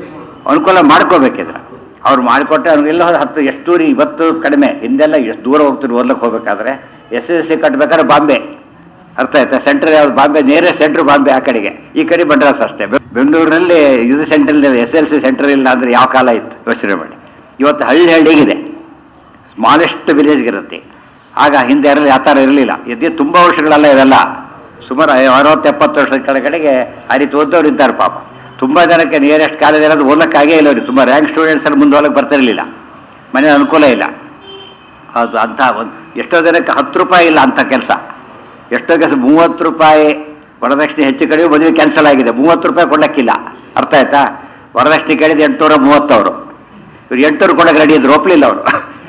ಅನುಕೂಲ ಮಾಡ್ಕೋಬೇಕಿದ್ರೆ ಅವ್ರು ಮಾಡಿಕೊಟ್ಟೆ ಅವ್ರಿಗೆ ಎಲ್ಲ ಹತ್ತು ಎಷ್ಟು ದೂರ ಇವತ್ತು ಕಡಿಮೆ ಹಿಂದೆಲ್ಲ ಎಷ್ಟು ದೂರ ಹೋಗ್ತಿರು ಓದ್ಲಿಕ್ಕೆ ಹೋಗ್ಬೇಕಾದ್ರೆ ಎಸ್ ಎಸ್ ಸಿ ಕಟ್ಬೇಕಾದ್ರೆ ಬಾಂಬೆ ಅರ್ಥ ಆಯ್ತಾ ಸೆಂಟ್ರ್ ಯಾವ್ದು ಬಾಂಬೆ ನೇರೇ ಸೆಂಟ್ರ್ ಬಾಂಬೆ ಆ ಕಡೆಗೆ ಈ ಕಡೆ ಬಂಡ್ರಾಸ್ ಅಷ್ಟೇ ಬೆ- ಬೆಂಗಳೂರಿನಲ್ಲಿ ಇದು centre S L C centre ಇಲ್ಲ ಅಂದ್ರೆ ಯಾವ ಕಾಲ ಇತ್ತು ಯೋಚನೆ ಮಾಡಿ ಇವತ್ತು ಹಳ್ಳಿ ಹಳ್ಳಿಗಿದೆ ಸ್ಮಾಲೆಸ್ಟ್ ವಿಲೇಜ್ಗಿರುತ್ತೆ ಆಗ ಹಿಂದೆ ಇರಲಿ ಆ ಥರ ಇರಲಿಲ್ಲ ಇದೇ ತುಂಬ ವರ್ಷಗಳೆಲ್ಲ ಇವೆಲ್ಲ ಸುಮಾರು ಅರವತ್ತು ಎಪ್ಪತ್ತು ವರ್ಷದ ಕೆಳಗಡೆಗೆ ಆ ರೀತಿ ಓದೋರು ಇದ್ದಾರೆ ಪಾಪ ತುಂಬ ಜನಕ್ಕೆ ನಿಯರೆಸ್ಟ್ ಕಾಲೇಜ್ ಇರೋದು ಓದಕ್ಕಾಗೇ ಇಲ್ಲ ಅವ್ರಿಗೆ ತುಂಬ ರ್ಯಾಂಕ್ ಸ್ಟೂಡೆಂಟ್ಸ್ ಅಲ್ಲಿ ಮುಂದೆ ಹೋಗಕ್ಕೆ ಬರ್ತಿರಲಿಲ್ಲ ಮನೆ ಅನುಕೂಲ ಇಲ್ಲ ಅದು ಅಂಥ ಒಂದು ಎಷ್ಟೋ ಜನಕ್ಕೆ ಹತ್ತು ರೂಪಾಯಿ ಇಲ್ಲ ಅಂಥ ಕೆಲಸ ಎಷ್ಟೋ ಕೆಲಸ ಮೂವತ್ತು ರೂಪಾಯಿ ವರದಕ್ಷಿಣೆ ಹೆಚ್ಚು ಕಡಿಮೆ ಮದುವೆ ಕ್ಯಾನ್ಸಲ್ ಆಗಿದೆ ಮೂವತ್ತು ರೂಪಾಯಿ ಕೊಡಕ್ಕಿಲ್ಲ ಅರ್ಥ ಆಯ್ತಾ ವರದಕ್ಷಿಣೆ ಕೇಳಿದ ಎಂಟುನೂರ ಮೂವತ್ತವರು ಇವ್ರು ಎಂಟುನೂರು ಕೊಡಕ್ಕೆ ರೆಡಿ ಇದ್ರು ಒಪ್ಪಲಿಲ್ಲ ಅವರು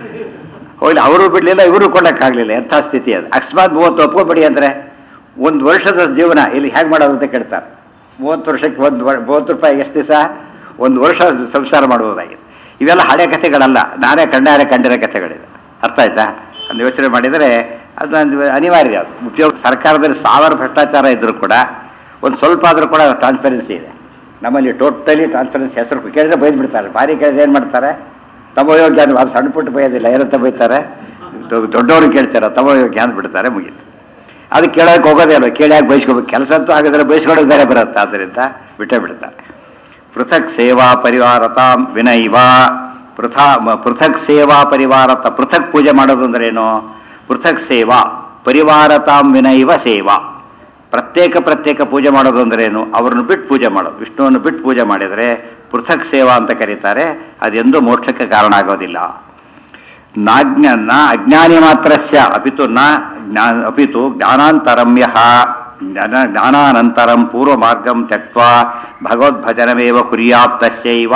ಹೋಗ್ಲಿ ಅವರು ಬಿಡಲಿಲ್ಲ ಇವರು ಕೊಡಕ್ಕಾಗಲಿಲ್ಲ ಎಂಥ ಸ್ಥಿತಿ ಅದು ಅಕಸ್ಮಾತ್ ಮೂವತ್ತು ಒಪ್ಕೊಬೇಡಿ ಅಂದರೆ ಒಂದು ವರ್ಷದ ಜೀವನ ಇಲ್ಲಿ ಹೇಗೆ ಮಾಡೋದು ಅಂತ ಕೇಳ್ತಾರೆ ಮೂವತ್ತು ವರ್ಷಕ್ಕೆ ಒಂದು ವರ್- ಮೂವತ್ತು ರೂಪಾಯಿ ಎಷ್ಟು ದಿವಸ ಒಂದು ವರ್ಷ ಸಂಸಾರ ಮಾಡ್ಬೋದಾಗಿದೆ ಇವೆಲ್ಲ ಹಳೆ ಕಥೆಗಳಲ್ಲ ನಾನೇ ಕಂಡಾರೆ ಕಂಡಿರೋ ಕಥೆಗಳಿದೆ ಅರ್ಥ ಆಯ್ತಾ ಅದನ್ನ ಯೋಚನೆ ಮಾಡಿದರೆ ಅದು ಒಂದು ಅನಿವಾರ್ಯ ಅದು ಉಪಯೋಗ ಸರ್ಕಾರದಲ್ಲಿ ಸಾವಿರ ಭ್ರಷ್ಟಾಚಾರ ಇದ್ದರೂ ಕೂಡ ಒಂದು ಸ್ವಲ್ಪ ಆದರೂ ಕೂಡ ಟ್ರಾನ್ಸ್ಪರೆನ್ಸಿ ಇದೆ ನಮ್ಮಲ್ಲಿ ಟೋಟಲಿ ಟ್ರಾನ್ಸ್ಪರೆನ್ಸಿ ಹೆಸರು ಕೇಳಿದ್ರೆ ಬೈದು ಬಿಡ್ತಾರೆ ಭಾರಿ ಕೇಳಿದ್ರೆ ಏನು ಮಾಡ್ತಾರೆ ತಮ್ಮ ಯೋಗ್ಯ ಅಂದ್ರೆ ಅದು ಸಣ್ಣ ಪುಟ್ಟ ಬೈಯೋದಿಲ್ಲ ಏನಂತ ಬೈತಾರೆ ದೊ- ದೊಡ್ಡವರು ಕೇಳ್ತಾರೆ ತಮ್ಮ ಯೋಗ್ಯ ಅಂತ ಬಿಡ್ತಾರೆ ಮುಗೀತು ಅದು ಕೇಳೋಕೆ ಹೋಗೋದೇ ಅಲ್ಲ ಕೇಳ್ಯಾಕೆ ಬಯಸ್ಕೋಬೇಕು ಕೆಲಸ ಅಂತೂ ಹಾಗಾದ್ರೆ ಬಯಸ್ಕೊಳ್ಳೋದು ಬೇರೆ ಬರುತ್ತೆ ಆದ್ದರಿಂದ ಬಿಟ್ಟೇ ಬಿಡ್ತಾರೆ ಪೃಥಕ್ ಸೇವಾ ಪರಿವಾರತಾಂ ವಿನೈವ ಪೃಥಾ ಮ- ಪೃಥಕ್ ಸೇವಾ ಪರಿವಾರತ ಪೃಥಕ್ ಪೂಜೆ ಮಾಡೋದು ಅಂದ್ರೆ ಏನು ಪೃಥಕ್ ಸೇವಾ ಪರಿವಾರತಾಂ ವಿನೈವ ಸೇವಾ ಪ್ರತ್ಯೇಕ ಪ್ರತ್ಯೇಕ ಪೂಜೆ ಮಾಡೋದು ಅಂದ್ರೆ ಏನು ಅವರನ್ನು ಬಿಟ್ಟು ಪೂಜೆ ಮಾಡೋದು ವಿಷ್ಣುವನ್ನು ಬಿಟ್ಟು ಪೂಜೆ ಮಾಡಿದರೆ ಪೃಥಕ್ ಸೇವಾ ಅಂತ ಕರೀತಾರೆ ಅದೆಂದೂ ಮೋಕ್ಷಕ್ಕೆ ಕಾರಣ ಆಗೋದಿಲ್ಲ ನಾಜ್ಞ ನ ಅಜ್ಞಾನಿ ಮಾತ್ರಸ್ಯ ಅಪಿತು ನ ಜ್ಞಾ ಅಪಿತು ಜ್ಞಾನಾಂತರಂ ಯಃ ಜ್ಞಾನ ಜ್ಞಾನಾನಂತರಂ ಪೂರ್ವ ಮಾರ್ಗಂ ತ್ಯಕ್ವಾ ಭಗವದ್ಭಜನಮೇವ ಕುರ್ಯಾತ್ ತಸ್ಯೈವ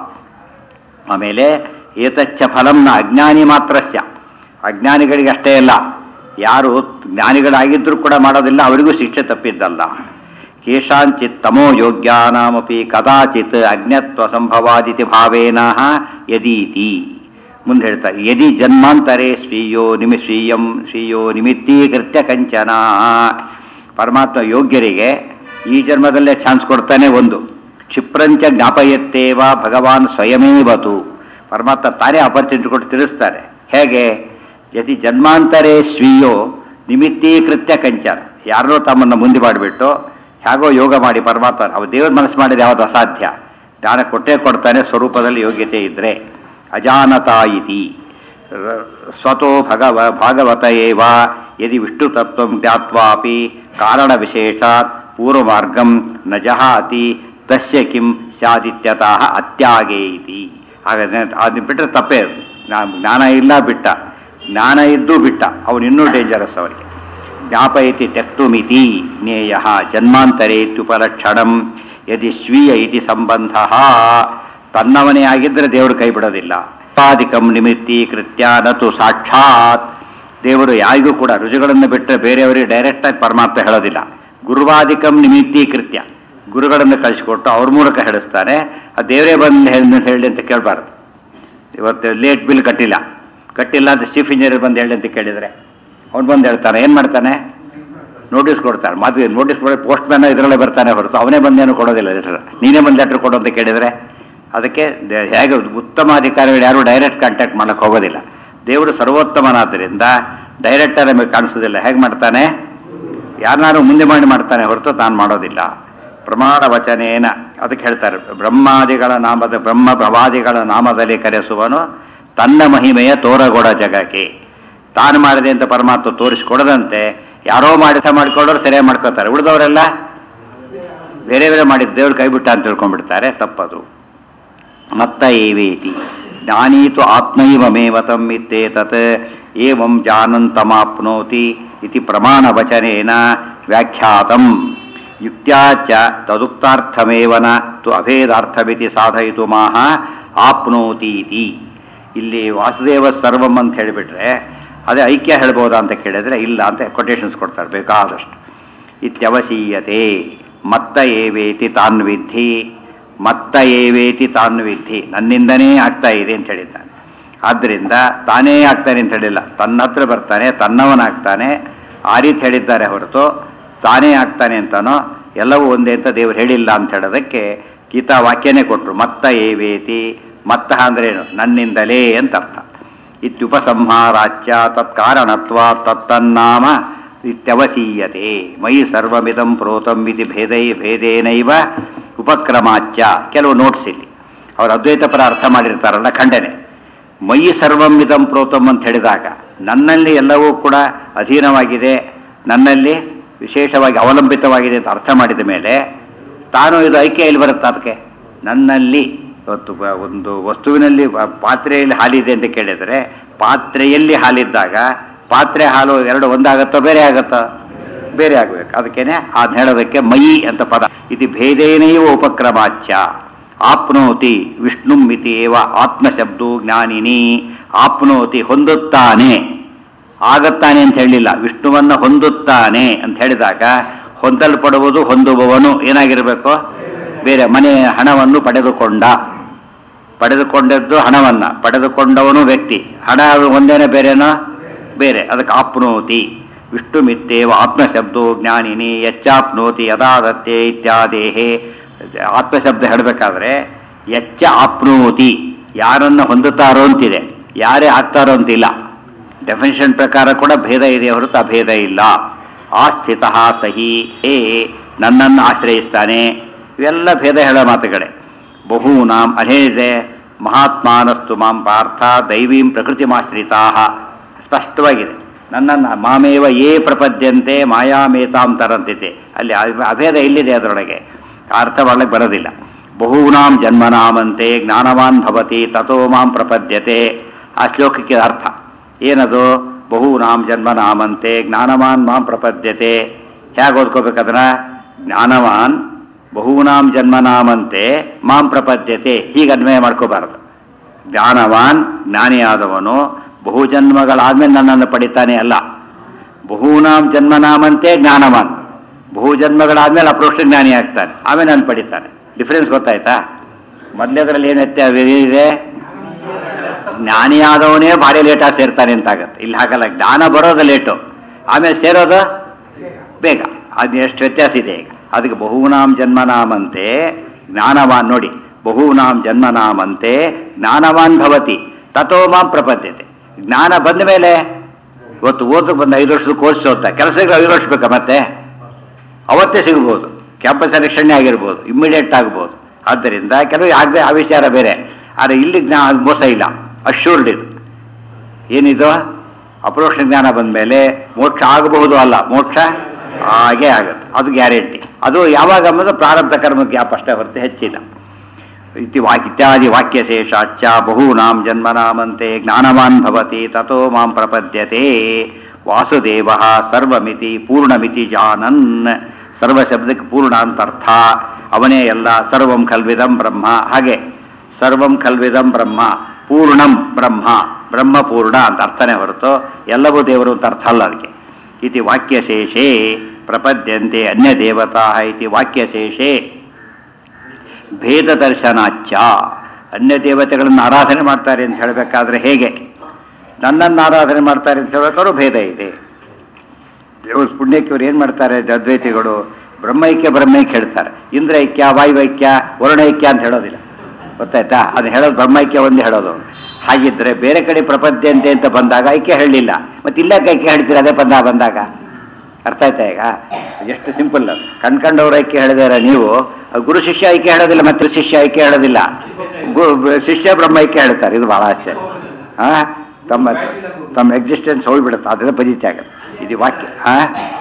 ಆಮೇಲೆ ಏತಚ್ಚ ಫಲಂ ನ ಅಜ್ಞಾನಿ ಮಾತ್ರಸ್ಯ ಅಜ್ಞಾನಿಗಳಿಗೆ ಅಷ್ಟೇ ಅಲ್ಲ ಯಾರು ಜ್ಞಾನಿಗಳಾಗಿದ್ದರೂ ಕೂಡ ಮಾಡೋದಿಲ್ಲ ಅವರಿಗೂ ಶಿಕ್ಷೆ ತಪ್ಪಿದ್ದಲ್ಲ ಕೇಶಾಂಚಿತ್ ತಮೋ ಯೋಗ್ಯಾನಾಮಪಿ ಕದಾಚಿತ್ ಅಜ್ಞತ್ವ ಸಂಭವಾದಿತಿ ಭಾವೇನ ಯದೀತಿ ಮುಂದೆ ಹೇಳ್ತಾರೆ ಯದಿ ಜನ್ಮಾಂತರೇ ಸ್ವೀಯೋ ನಿಮಿ ಸ್ವೀಯಂ ಸ್ವೀಯೋ ನಿಮಿತ್ತೀಕೃತ್ಯ ಕಂಚನ ಪರಮಾತ್ಮ ಯೋಗ್ಯರಿಗೆ ಈ ಜನ್ಮದಲ್ಲೇ ಚಾನ್ಸ್ ಕೊಡ್ತಾನೆ ಒಂದು ಕ್ಷಿಪ್ರಂಚ ಜ್ಞಾಪಯತ್ತೇವ ಭಗವಾನ್ ಸ್ವಯಮೇವತು ಪರಮಾತ್ಮ ತಾನೇ ಅಪರ್ಚುನಿಟಿ ಕೊಟ್ಟು ತಿಳಿಸ್ತಾರೆ ಹೇಗೆ ಯತಿ ಜನ್ಮಾಂತರೇ ಸ್ವೀಯೋ ನಿಮಿತ್ತೀಕೃತ್ಯ ಕಂಚನ ಯಾರನ್ನೋ ತಮ್ಮನ್ನು ಮುಂದೆ ಮಾಡಿಬಿಟ್ಟು ಹೇಗೋ ಯೋಗ ಮಾಡಿ ಪರಮಾತ್ಮ ಅವ ದೇವ್ರ ಮನಸ್ಸು ಮಾಡಿದ ಯಾವುದು ಅಸಾಧ್ಯ ಜ್ಞಾನ ಕೊಟ್ಟೇ ಕೊಡ್ತಾನೆ ಸ್ವರೂಪದಲ್ಲಿ ಯೋಗ್ಯತೆ ಇದ್ದರೆ ಅಜಾನತಾ ಇತಿ ರ- ಸ್ವತೋ ಭಗವ ಭಾಗವತ ಏವ ಯದಿ ವಿಷ್ಣು ತತ್ವ ಜ್ಞಾತ್ವಾಪಿ ಕಾರಣ ವಿಶೇಷಾತ್ ಪೂರ್ವಮಾರ್ಗಂ ನ ಜಹಾತಿ ತಸ್ಯ ಕಿಂ ಸ್ಯಾದಿತ್ಯತಃ ಅತ್ಯಾಗೇ ಇತಿ ಹಾಗಾದ್ರೆ ಅದು ಬಿಟ್ಟರೆ ತಪ್ಪೇ ಅದು. ನಾ- ಜ್ಞಾನ ಇಲ್ಲ ಬಿಟ್ಟ ಜ್ಞಾನ ಇದ್ದು ಬಿಟ್ಟ ಅವನು ಇನ್ನೂ ಡೇಂಜರಸ್ ಅವನಿಗೆ ಜ್ಞಾಪಯತಿ ತ್ಯಕ್ತುಮಿತಿ ಜ್ಞೇಯ ಜನ್ಮಾಂತರೇ ಇತ್ಯುಪಲಕ್ಷಣಂ ಯದಿ ಸ್ವೀಯ ಇತಿ ಸಂಬಂಧ ತನ್ನವನೇ ಆಗಿದ್ದರೆ ದೇವರು ಕೈ ಬಿಡೋದಿಲ್ಲ ಉಪಾಧಿಕಂ ನಿಮಿತ್ತೀಕೃತ್ಯ ನತು ಸಾಕ್ಷಾತ್ ದೇವರು ಯಾರಿಗೂ ಕೂಡ ರುಜುಗಳನ್ನು ಬಿಟ್ಟರೆ ಬೇರೆಯವರಿಗೆ ಡೈರೆಕ್ಟಾಗಿ ಪರಮಾತ್ಮ ಹೇಳೋದಿಲ್ಲ ಗುರುವಾದಿಕಂ ನಿಮಿತ್ತೀಕೃತ್ಯ ಗುರುಗಳನ್ನು ಕಳಿಸಿಕೊಟ್ಟು ಅವ್ರ ಮೂಲಕ ಹೇಳಿಸ್ತಾನೆ ಆ ದೇವರೇ ಬಂದು ಹೇಳಿ ಹೇಳಿ ಅಂತ ಕೇಳಬಾರ್ದು ಇವತ್ತು ಲೇಟ್ ಬಿಲ್ ಕಟ್ಟಿಲ್ಲ ಕಟ್ಟಿಲ್ಲ ಅಂತ ಚೀಫ್ ಇಂಜಿನಿಯರ್ ಬಂದು ಹೇಳಿ ಅಂತ ಕೇಳಿದರೆ ಅವ್ನು ಬಂದು ಹೇಳ್ತಾನೆ ಏನು ಮಾಡ್ತಾನೆ ನೋಟಿಸ್ ಕೊಡ್ತಾನೆ ಮದುವೆ ನೋಟಿಸ್ ಕೊಡಿ ಪೋಸ್ಟ್ ಮ್ಯಾನ್ ಇದರಲ್ಲೇ ಬರ್ತಾನೆ ಹೊರತು ಅವನೇ ಬಂದೇನು ಕೊಡೋದಿಲ್ಲ ಲೆಟರ್ ನೀನೇ ಬಂದು ಲೆಟರ್ ಕೊಡು ಅಂತ ಕೇಳಿದರೆ ಅದಕ್ಕೆ ದ- ಹೇಗೆ ಉತ್ತಮ ಅಧಿಕಾರಿಗಳು ಯಾರು ಡೈರೆಕ್ಟ್ ಕಾಂಟ್ಯಾಕ್ಟ್ ಮಾಡಕ್ಕೆ ಹೋಗೋದಿಲ್ಲ ದೇವರು ಸರ್ವೋತ್ತಮನಾದ್ದರಿಂದ ಡೈರೆಕ್ಟರ್ ನಮಗೆ ಕಾಣಿಸೋದಿಲ್ಲ ಹೇಗೆ ಮಾಡ್ತಾನೆ ಯಾರನ್ನಾರು ಮುಂದೆ ಮಾಡಿ ಮಾಡ್ತಾನೆ ಹೊರತು ತಾನು ಮಾಡೋದಿಲ್ಲ ಪ್ರಮಾಣ ವಚನೇನ ಅದಕ್ಕೆ ಹೇಳ್ತಾರೆ ಬ್ರಹ್ಮಾದಿಗಳ ನಾಮದ ಬ್ರಹ್ಮ ಪ್ರವಾದಿಗಳ ನಾಮದಲ್ಲಿ ಕರೆಸುವನು ತನ್ನ ಮಹಿಮೆಯ ತೋರಗೊಡ ಜಗಕ್ಕೆ ತಾನು ಮಾಡಿದೆ ಅಂತ ಪರಮಾತ್ಮ ತೋರಿಸಿಕೊಡದಂತೆ ಯಾರೋ ಮಾಡಿ ಮಾಡಿಕೊಳ್ಳೋರು ಸರಿಯಾಗಿ ಮಾಡ್ಕೋತಾರೆ ಉಳಿದವರೆಲ್ಲ ಬೇರೆ ಬೇರೆ ಮಾಡಿದ ದೇವ್ರು ಕೈ ಬಿಟ್ಟ ಅಂತ ತಿಳ್ಕೊಂಡ್ಬಿಡ್ತಾರೆ ತಪ್ಪದು ಮತ್ತ ಏವೇತಿ ಜ್ಞಾನೀತು ಆತ್ಮೈವಮೇವ ತಮ್ಮಿತ್ತೇತತ್ ಏವಂ ಜಾನಂತಮಾಪ್ನೋತಿ ಇತಿ ಪ್ರಮಾಣವಚನೇನ ವ್ಯಾಖ್ಯಾತಂ ಯುಕ್ತ್ಯಾ ಚ ತದುಕ್ತಾರ್ಥಮೇವನ ತು ಅಭೇದಾರ್ಥಮಿತಿ ಸಾಧಯಿತು ಮಾಹ ಆಪ್ನೋತೀತಿ ಇಲ್ಲಿ ವಾಸುದೇವ ಸರ್ವಂ ಅಂತ ಹೇಳಿಬಿಟ್ರೆ ಅದೇ ಐಕ್ಯ ಹೇಳ್ಬೋದಾ ಅಂತ ಕೇಳಿದ್ರೆ ಇಲ್ಲ ಅಂತ ಕೊಟೇಶನ್ಸ್ ಕೊಡ್ತಾರೆ ಬೇಕಾದಷ್ಟು ಇತ್ಯವಸೀಯತೆ ಮತ್ತ ಏವೇತಿ ತಾನ್ವಿಧಿ ಮತ್ತ ಏವೇತಿ ತಾನ್ವಿಧಿ ನನ್ನಿಂದನೇ ಆಗ್ತಾ ಇದೆ ಅಂತ ಹೇಳಿದ್ದಾನೆ ಆದ್ದರಿಂದ ತಾನೇ ಆಗ್ತಾನೆ ಅಂತ ಹೇಳಿಲ್ಲ ತನ್ನ ಹತ್ರ ಬರ್ತಾನೆ ತನ್ನವನಾಗ್ತಾನೆ ಆ ರೀತಿ ಹೇಳಿದ್ದಾರೆ ಹೊರತು ತಾನೇ ಆಗ್ತಾನೆ ಅಂತನೋ ಎಲ್ಲವೂ ಒಂದೇ ಅಂತ ದೇವರು ಹೇಳಿಲ್ಲ ಅಂತ ಹೇಳೋದಕ್ಕೆ ಗೀತಾ ವಾಕ್ಯನೇ ಕೊಟ್ಟರು ಮತ್ತ ಏವೇತಿ ಮತ್ತ ಅಂದ್ರೇನು ನನ್ನಿಂದಲೇ ಅಂತ ಅರ್ಥ ಇತ್ಯುಪಸಂಹಾರಾಚ್ಯ ತತ್ಕಾರಣತ್ವ ತತ್ತನ್ನಾಮ ಇತ್ಯವಸೀಯತೆ ಮಯಿ ಸರ್ವಮಿದಂ ಪ್ರೋತಂ ಇತಿ ಭೇದೈ ಭೇದೇನೈವ ಉಪಕ್ರಮಾಚ್ಯ ಕೆಲವು ನೋಟ್ಸ್ ಇಲ್ಲಿ ಅವರು ಅದ್ವೈತ ಪರ ಅರ್ಥ ಮಾಡಿರ್ತಾರಲ್ಲ ಖಂಡನೆ ಮಯಿ ಸರ್ವಮಿದಂ ಪ್ರೋತಂ ಅಂತ ಹೇಳಿದಾಗ ನನ್ನಲ್ಲಿ ಎಲ್ಲವೂ ಕೂಡ ಅಧೀನವಾಗಿದೆ ನನ್ನಲ್ಲಿ ವಿಶೇಷವಾಗಿ ಅವಲಂಬಿತವಾಗಿದೆ ಅಂತ ಅರ್ಥ ಮಾಡಿದ ಮೇಲೆ ತಾನು ಇದು ಐಕ್ಯ ಎಲ್ಲಿ ಬರುತ್ತೆ ಅದಕ್ಕೆ ನನ್ನಲ್ಲಿ ಇವತ್ತು ಬ- ಒಂದು ವಸ್ತುವಿನಲ್ಲಿ ಪ- ಪಾತ್ರೆಯಲ್ಲಿ ಹಾಲಿದೆ ಅಂತ ಕೇಳಿದರೆ ಪಾತ್ರೆಯಲ್ಲಿ ಹಾಲಿದ್ದಾಗ ಪಾತ್ರೆ ಹಾಲು ಎರಡು ಒಂದಾಗತ್ತೋ ಬೇರೆ ಆಗತ್ತೋ ಬೇರೆ ಆಗಬೇಕು ಅದಕ್ಕೇನೆ ಅದ್ ಹೇಳೋದಕ್ಕೆ ಮಯಿ ಅಂತ ಪದ ಇದು ಭೇದೇನೈವ ಉಪಕ್ರಮಾಚ್ಯ ಆಪ್ನೋತಿ ವಿಷ್ಣುಂ ಇತಿ ಏವ ಆತ್ಮಶಬ್ದು ಜ್ಞಾನಿನಿ ಆಪ್ನೋತಿ ಹೊಂದುತ್ತಾನೆ ಆಗತ್ತಾನೆ ಅಂತ ಹೇಳಿಲ್ಲ ವಿಷ್ಣುವನ್ನ ಹೊಂದುತ್ತಾನೆ ಅಂತ ಹೇಳಿದಾಗ ಹೊಂದಲ್ಪಡುವುದು ಹೊಂದುವವನು ಏನಾಗಿರಬೇಕು ಬೇರೆ ಮನೆ ಹಣವನ್ನು ಪಡೆದುಕೊಂಡ ಪಡೆದುಕೊಂಡದ್ದು ಹಣವನ್ನ ಪಡೆದುಕೊಂಡವನು ವ್ಯಕ್ತಿ ಹಣ ಒಂದೇನೆ ಬೇರೆನೋ ಬೇರೆ ಅದಕ್ಕೆ ಆಪ್ನೋತಿ ವಿಷ್ಣು ಮಿತ್ತೇವ ಆತ್ಮಶಬ್ದೋ ಜ್ಞಾನಿನಿ ಯಚ್ಚಾಪ್ನೋತಿ ಯದಾದತ್ತೆ ಇತ್ಯಾದೇಹೇ ಆತ್ಮಶಬ್ದ ಹೇಳಬೇಕಾದ್ರೆ ಯಚ್ಚ ಆಪ್ನೋತಿ ಯಾರನ್ನು ಹೊಂದುತ್ತಾರೋ ಅಂತಿದೆ ಯಾರೇ ಆಗ್ತಾರೋ ಅಂತಿಲ್ಲ ಡೆಫಿನೇಷನ್ ಪ್ರಕಾರ ಕೂಡ ಭೇದ ಇದೆ ಹೊರತು ಅಭೇದ ಇಲ್ಲ ಆಸ್ಥಿತ ಸಹಿ ಏ ನನ್ನನ್ನು ಆಶ್ರಯಿಸ್ತಾನೆ ಇವೆಲ್ಲ ಭೇದ ಹೇಳೋ ಮಾತುಗಳೇ ಬಹೂನಾಂ ಅನೇದೆ ಮಹಾತ್ಮಾನಸ್ತು ಮಾಂ ಪಾರ್ಥ ದೈವೀಂ ಪ್ರಕೃತಿಮಾಶ್ರಿತಾ ಸ್ಪಷ್ಟವಾಗಿದೆ ನನ್ನನ್ನು ಮಾಮೇವ ಯೇ ಪ್ರಪದ್ಯಂತೆ ಮಾಯಾಮೇತಾಂ ತರಂತಿತೆ ಅಲ್ಲಿ ಅಭ- ಅಭೇದ ಇಲ್ಲಿದೆ ಅದರೊಳಗೆ ಆ ಅರ್ಥ ಒಳಗೆ ಬರೋದಿಲ್ಲ ಬಹೂನಾಂ ಜನ್ಮನಾಮಂತೆ ಜ್ಞಾನವಾನ್ ಭವತಿ ತಥೋ ಮಾಂ ಪ್ರಪದ್ಯತೆ ಆ ಶ್ಲೋಕಕ್ಕೆ ಅರ್ಥ ಏನದು ಬಹೂನಾಂ ಜನ್ಮನಾಮಂತೆ ಜ್ಞಾನವಾನ್ ಮಾಂ ಪ್ರಪದ್ಯತೆ ಹೇಗೆ ಓದ್ಕೋಬೇಕದನ್ನ ಜ್ಞಾನವಾನ್ ಬಹೂನಾಂ ಜನ್ಮನಾಮಂತೆ ಮಾಂ ಪ್ರಪದ್ಯತೆ ಹೀಗೆ ಅನ್ವಯ ಮಾಡ್ಕೋಬಾರದು ಜ್ಞಾನವಾನ್ ಜ್ಞಾನಿಯಾದವನು ಬಹು ಜನ್ಮಗಳಾದ್ಮೇಲೆ ನನ್ನನ್ನು ಪಡಿತಾನೆ ಅಲ್ಲ ಬಹೂನಾಂ ಜನ್ಮನಾಮಂತೆ ಜ್ಞಾನವಾನ್ ಬಹು ಜನ್ಮಗಳಾದ್ಮೇಲೆ ಅಪ್ರೋಷ್ಟ ಜ್ಞಾನಿ ಆಗ್ತಾನೆ ಆಮೇಲೆ ನಾನು ಪಡಿತಾನೆ ಡಿಫ್ರೆನ್ಸ್ ಗೊತ್ತಾಯ್ತಾ ಮೊದಲೇದ್ರಲ್ಲಿ ಏನು ವ್ಯತ್ಯಾಸ ಇದೆ ಜ್ಞಾನಿಯಾದವನೇ ಭಾರಿ ಲೇಟಾಗಿ ಸೇರ್ತಾನೆ ಅಂತಾಗತ್ತೆ ಇಲ್ಲಿ ಹಾಗಲ್ಲ ಜ್ಞಾನ ಬರೋದು ಲೇಟು ಆಮೇಲೆ ಸೇರೋದು ಬೇಗ ಅದು ಎಷ್ಟು ವ್ಯತ್ಯಾಸ ಇದೆ ಈಗ ಅದಕ್ಕೆ ಬಹುನಾಂ ಜನ್ಮನಾಮಂತೆ ಜ್ಞಾನವಾನ್ ನೋಡಿ ಬಹುನಾಂ ಜನ್ಮನಾಮಂತೆ ಜ್ಞಾನವಾನ್ ಭವತಿ ತಥೋ ಮಾಂ ಪ್ರಪದ್ಯತೆ ಜ್ಞಾನ ಬಂದ ಮೇಲೆ ಇವತ್ತು ಓದಕ್ಕೆ ಬಂದ ಐದು ವರ್ಷದ ಕೋರ್ಸ್ ಓದ್ತಾ ಕೆಲಸಕ್ಕೆ ಐದು ವರ್ಷ ಬೇಕಾ ಮತ್ತೆ ಅವತ್ತೇ ಸಿಗ್ಬೋದು ಕ್ಯಾಂಪಸ್ ಸೆಲೆಕ್ಷನ್ ಆಗಿರ್ಬೋದು ಇಮ್ಮಿಡಿಯೇಟ್ ಆಗ್ಬೋದು ಆದ್ದರಿಂದ ಕೆಲವು ಆಗದೆ ಆ ವಿಚಾರ ಬೇರೆ ಆದರೆ ಇಲ್ಲಿ ಜ್ಞಾ ಮೋಸ ಇಲ್ಲ ಅಶ್ಯೂರ್ಡ್ ಇದು ಏನಿದು ಅಪರೋಕ್ಷ ಜ್ಞಾನ ಬಂದ ಮೇಲೆ ಮೋಕ್ಷ ಆಗಬಹುದು ಅಲ್ಲ ಮೋಕ್ಷ ಹಾಗೇ ಆಗುತ್ತೆ ಅದು ಗ್ಯಾರಂಟಿ ಅದು ಯಾವಾಗ ಅನ್ನೋದು ಪ್ರಾರಬ್ಧ ಕರ್ಮ ಗ್ಯಾಪ್ ಅಷ್ಟೇ ಹೊರತು ಹೆಚ್ಚಿಲ್ಲ ಇತಿ ವಾಕ್ ಇತ್ಯಾದಿ ವಾಕ್ಯಶೇಷಾಚ್ಚ ಬಹೂನಾಂ ಜನ್ಮನಾಮಂತೆ ಜ್ಞಾನವಾನ್ ಭವತಿ ತಥೋ ಮಾಂ ಪ್ರಪದ್ಯತೆ ವಾಸುದೇವ ಸರ್ವಮಿತಿ ಪೂರ್ಣಮಿತಿ ಜಾನನ್ ಸರ್ವ ಶಬ್ದಕ್ಕೆ ಪೂರ್ಣ ಅಂತ ಅರ್ಥ ಅವನೇ ಎಲ್ಲ ಸರ್ವಂ ಖಲ್ವಿದಂ ಬ್ರಹ್ಮ ಹಾಗೆ ಸರ್ವಂ ಖಲ್ವಿದಂ ಬ್ರಹ್ಮ ಪೂರ್ಣಂ ಬ್ರಹ್ಮ ಬ್ರಹ್ಮ ಪೂರ್ಣ ಅಂತ ಅರ್ಥನೇ ಹೊರತು ಎಲ್ಲವೂ ದೇವರು ಅಂತ ಅರ್ಥ ಅಲ್ಲ ಅದಕ್ಕೆ ಇತಿ ವಾಕ್ಯಶೇಷೇ ಪ್ರಪದ್ಯಂತೆ ಅನ್ಯ ದೇವತಾ ಇತಿ ವಾಕ್ಯಶೇಷೇ ಭೇದ ದರ್ಶನಾಚ್ಚ ಅನ್ಯ ದೇವತೆಗಳನ್ನು ಆರಾಧನೆ ಮಾಡ್ತಾರೆ ಅಂತ ಹೇಳಬೇಕಾದ್ರೆ ಹೇಗೆ ನನ್ನನ್ನು ಆರಾಧನೆ ಮಾಡ್ತಾರೆ ಅಂತ ಹೇಳಬೇಕಾದ್ರೂ ಭೇದ ಇದೆ ದೇವ್ರ ಪುಣ್ಯಕ್ಕೆ ಇವ್ರು ಏನು ಮಾಡ್ತಾರೆ ಅದ್ವೈತಿಗಳು ಬ್ರಹ್ಮೈಕ್ಯ ಬ್ರಹ್ಮೈಕ್ಯ ಹೇಳ್ತಾರೆ ಇಂದ್ರೈಕ್ಯ ವಾಯುವೈಕ್ಯ ವರುಣೈಕ್ಯ ಅಂತ ಹೇಳೋದಿಲ್ಲ ಗೊತ್ತಾಯ್ತಾ ಅದು ಹೇಳೋದು ಬ್ರಹ್ಮೈಕ್ಯ ಒಂದು ಹೇಳೋದು ಹಾಗಿದ್ರೆ ಬೇರೆ ಕಡೆ ಪ್ರಪದ್ಯಂತೆ ಅಂತ ಬಂದಾಗ ಐಕ್ಯ ಹೇಳಲಿಲ್ಲ ಮತ್ತೆ ಇಲ್ಲಕ್ಕೆ ಐಕ್ಯ ಹೇಳ್ತೀರ ಅದೇ ಬಂದ ಬಂದಾಗ ಅರ್ಥ ಆಯ್ತಾ ಈಗ ಎಷ್ಟು ಸಿಂಪಲ್ ಕಣ್ಕಂಡವ್ರ ಐಕ್ಯ ಹೇಳಿದಾರ ನೀವು ಗುರು ಶಿಷ್ಯ ಐಕ್ಯ ಹೇಳೋದಿಲ್ಲ ಮತ್ತೆ ಶಿಷ್ಯ ಐಕ್ಯ ಹೇಳೋದಿಲ್ಲ ಗು- ಶಿಷ್ಯ ಬ್ರಹ್ಮ ಐಕ್ಯ ಹೇಳ್ತಾರೆ ಇದು ಬಹಳ ಆಶ್ಚರ್ಯ ಹಾ ತಮ್ಮ ತಮ್ಮ ಎಕ್ಸಿಸ್ಟೆನ್ಸ್ ಹೋಗ್ಬಿಡುತ್ತೆ ಅದೆಲ್ಲ ಪದಿತಿ ಆಗುತ್ತೆ ಇದು ವಾಕ್ಯ ಹಾ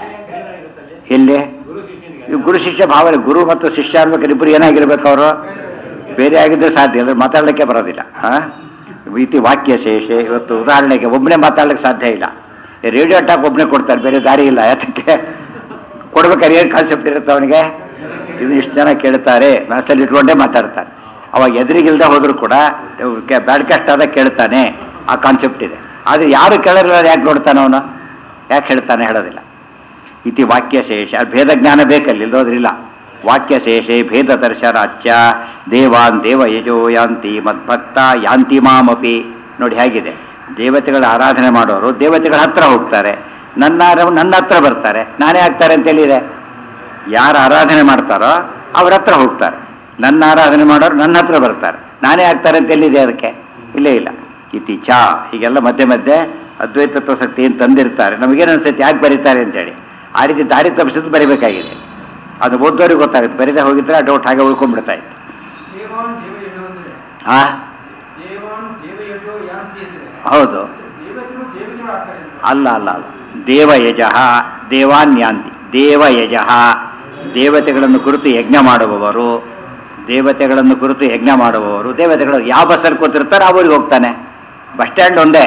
ಎಲ್ಲಿ ಈ ಗುರು ಶಿಷ್ಯ ಭಾವನೆ ಗುರು ಮತ್ತು ಶಿಷ್ಯ ಅನ್ಬೇಕಾದ್ರೆ ಇಬ್ಬರು ಏನಾಗಿರ್ಬೇಕು ಅವರು ಬೇರೆ ಆಗಿದ್ರೆ ಸಾಧ್ಯ ಇಲ್ಲ ಮಾತಾಡ್ಲಿಕ್ಕೆ ಬರೋದಿಲ್ಲ ಹಾ ಇತಿ ವಾಕ್ಯ ಶೇಷ ಇವತ್ತು ಉದಾಹರಣೆಗೆ ಒಬ್ಬನೇ ಮಾತಾಡ್ಲಿಕ್ಕೆ ಸಾಧ್ಯ ಇಲ್ಲ ಈ ರೇಡಿಯೋ ಟಾಕ್ ಒಬ್ಬನೇ ಕೊಡ್ತಾರೆ ಬೇರೆ ದಾರಿ ಇಲ್ಲ ಯಾತಕ್ಕೆ ಕೊಡ್ಬೇಕಾದ್ರೆ ಏನು ಕಾನ್ಸೆಪ್ಟ್ ಇರುತ್ತೆ ಅವನಿಗೆ ಇದು ಇಷ್ಟು ಜನ ಕೇಳ್ತಾರೆ ಮನಸ್ಸಲ್ಲಿ ಇಟ್ಕೊಂಡೇ ಮಾತಾಡ್ತಾನೆ ಅವಾಗ ಎದುರಿಗಿಲ್ದೆ ಹೋದ್ರು ಕೂಡ ಬ್ಯಾಡ್ಕಾಸ್ಟ್ ಆದಾಗ ಕೇಳ್ತಾನೆ ಆ ಕಾನ್ಸೆಪ್ಟ್ ಇದೆ ಆದರೆ ಯಾರು ಕೇಳೋದಿಲ್ಲ ಯಾಕೆ ನೋಡ್ತಾನೆ ಅವನು ಯಾಕೆ ಹೇಳ್ತಾನೆ ಹೇಳೋದಿಲ್ಲ ಇತಿ ವಾಕ್ಯಶೇಷ ಭೇದ ಜ್ಞಾನ ಬೇಕಲ್ಲಿ ಇಲ್ಲೋದ್ರಿಲ್ಲ ವಾಕ್ಯಶೇಷೆ ಭೇದ ದರ್ಶನಾಚ್ಯ ದೇವಾನ್ ದೇವ ಯಜೋ ಯಾಂತಿ ಮದ್ಭಕ್ತ ಯಾಂತಿ ಮಾಮಪಿ ನೋಡಿ ಹೇಗಿದೆ ದೇವತೆಗಳ ಆರಾಧನೆ ಮಾಡೋರು ದೇವತೆಗಳ ಹತ್ರ ಹೋಗ್ತಾರೆ ನನ್ನ ಆರ- ನನ್ನ ಹತ್ರ ಬರ್ತಾರೆ ನಾನೇ ಆಗ್ತಾರೆ ಅಂತ ಹೇಳಿದೆ ಯಾರು ಆರಾಧನೆ ಮಾಡ್ತಾರೋ ಅವ್ರ ಹತ್ರ ಹೋಗ್ತಾರೆ ನನ್ನ ಆರಾಧನೆ ಮಾಡೋರು ನನ್ನ ಹತ್ರ ಬರ್ತಾರೆ ನಾನೇ ಆಗ್ತಾರೆ ಅಂತ ಎಲ್ಲಿದೆ ಅದಕ್ಕೆ ಇಲ್ಲೇ ಇಲ್ಲ ಇತಿ ಚಾ ಹೀಗೆಲ್ಲ ಮಧ್ಯೆ ಮಧ್ಯೆ ಅದ್ವೈತ ಪ್ರಸಕ್ತಿ ಏನು ತಂದಿರ್ತಾರೆ ನಮಗೇನು ಅನ್ಸುತ್ತೆ ಯಾಕೆ ಬರೀತಾರೆ ಅಂತೇಳಿ ಆ ರೀತಿ ದಾರಿ ತಪ್ಪಿಸಿದ್ದು ಬರಿಬೇಕಾಗಿದೆ ಅದು ಓದೋರಿಗೆ ಗೊತ್ತಾಗುತ್ತೆ ಬರೀದೇ ಹೋಗಿದ್ರೆ ಆ ಡೌಟ್ ಹಾಗೆ ಉಳ್ಕೊಂಡ್ಬಿಡ್ತಾ ಇತ್ತು ದೇವಾನ್ ದೇವಯಜೋ ಅಂದ್ರೆ ಹಾ ದೇವಾನ್ ದೇವಯಜೋ ಯಾಂತಿ ಅಂದ್ರೆ ಹೌದು ದೇವತೆಗಳು ದೇವತೆಗಳು ಆಗ್ತಾರೆ ಅಂತ. ಅಲ್ಲ ಅಲ್ಲ ಅಲ್ಲ ದೇವಯಜಃ ದೇವಾನ್ಯಾಂತಿ ದೇವಯಜಃ ದೇವತೆಗಳನ್ನು ಕುರಿತು ಯಜ್ಞ ಮಾಡುವವರು ದೇವತೆಗಳನ್ನು ಕುರಿತು ಯಜ್ಞ ಮಾಡುವವರು ದೇವತೆಗಳು ಯಾವ ಬಸ್ಸಲ್ಲಿ ಕೂತಿರ್ತಾರೆ ಆ ಊರಿಗೆ ಹೋಗ್ತಾನೆ ಬಸ್ ಸ್ಟ್ಯಾಂಡ್ ಒಂದೇ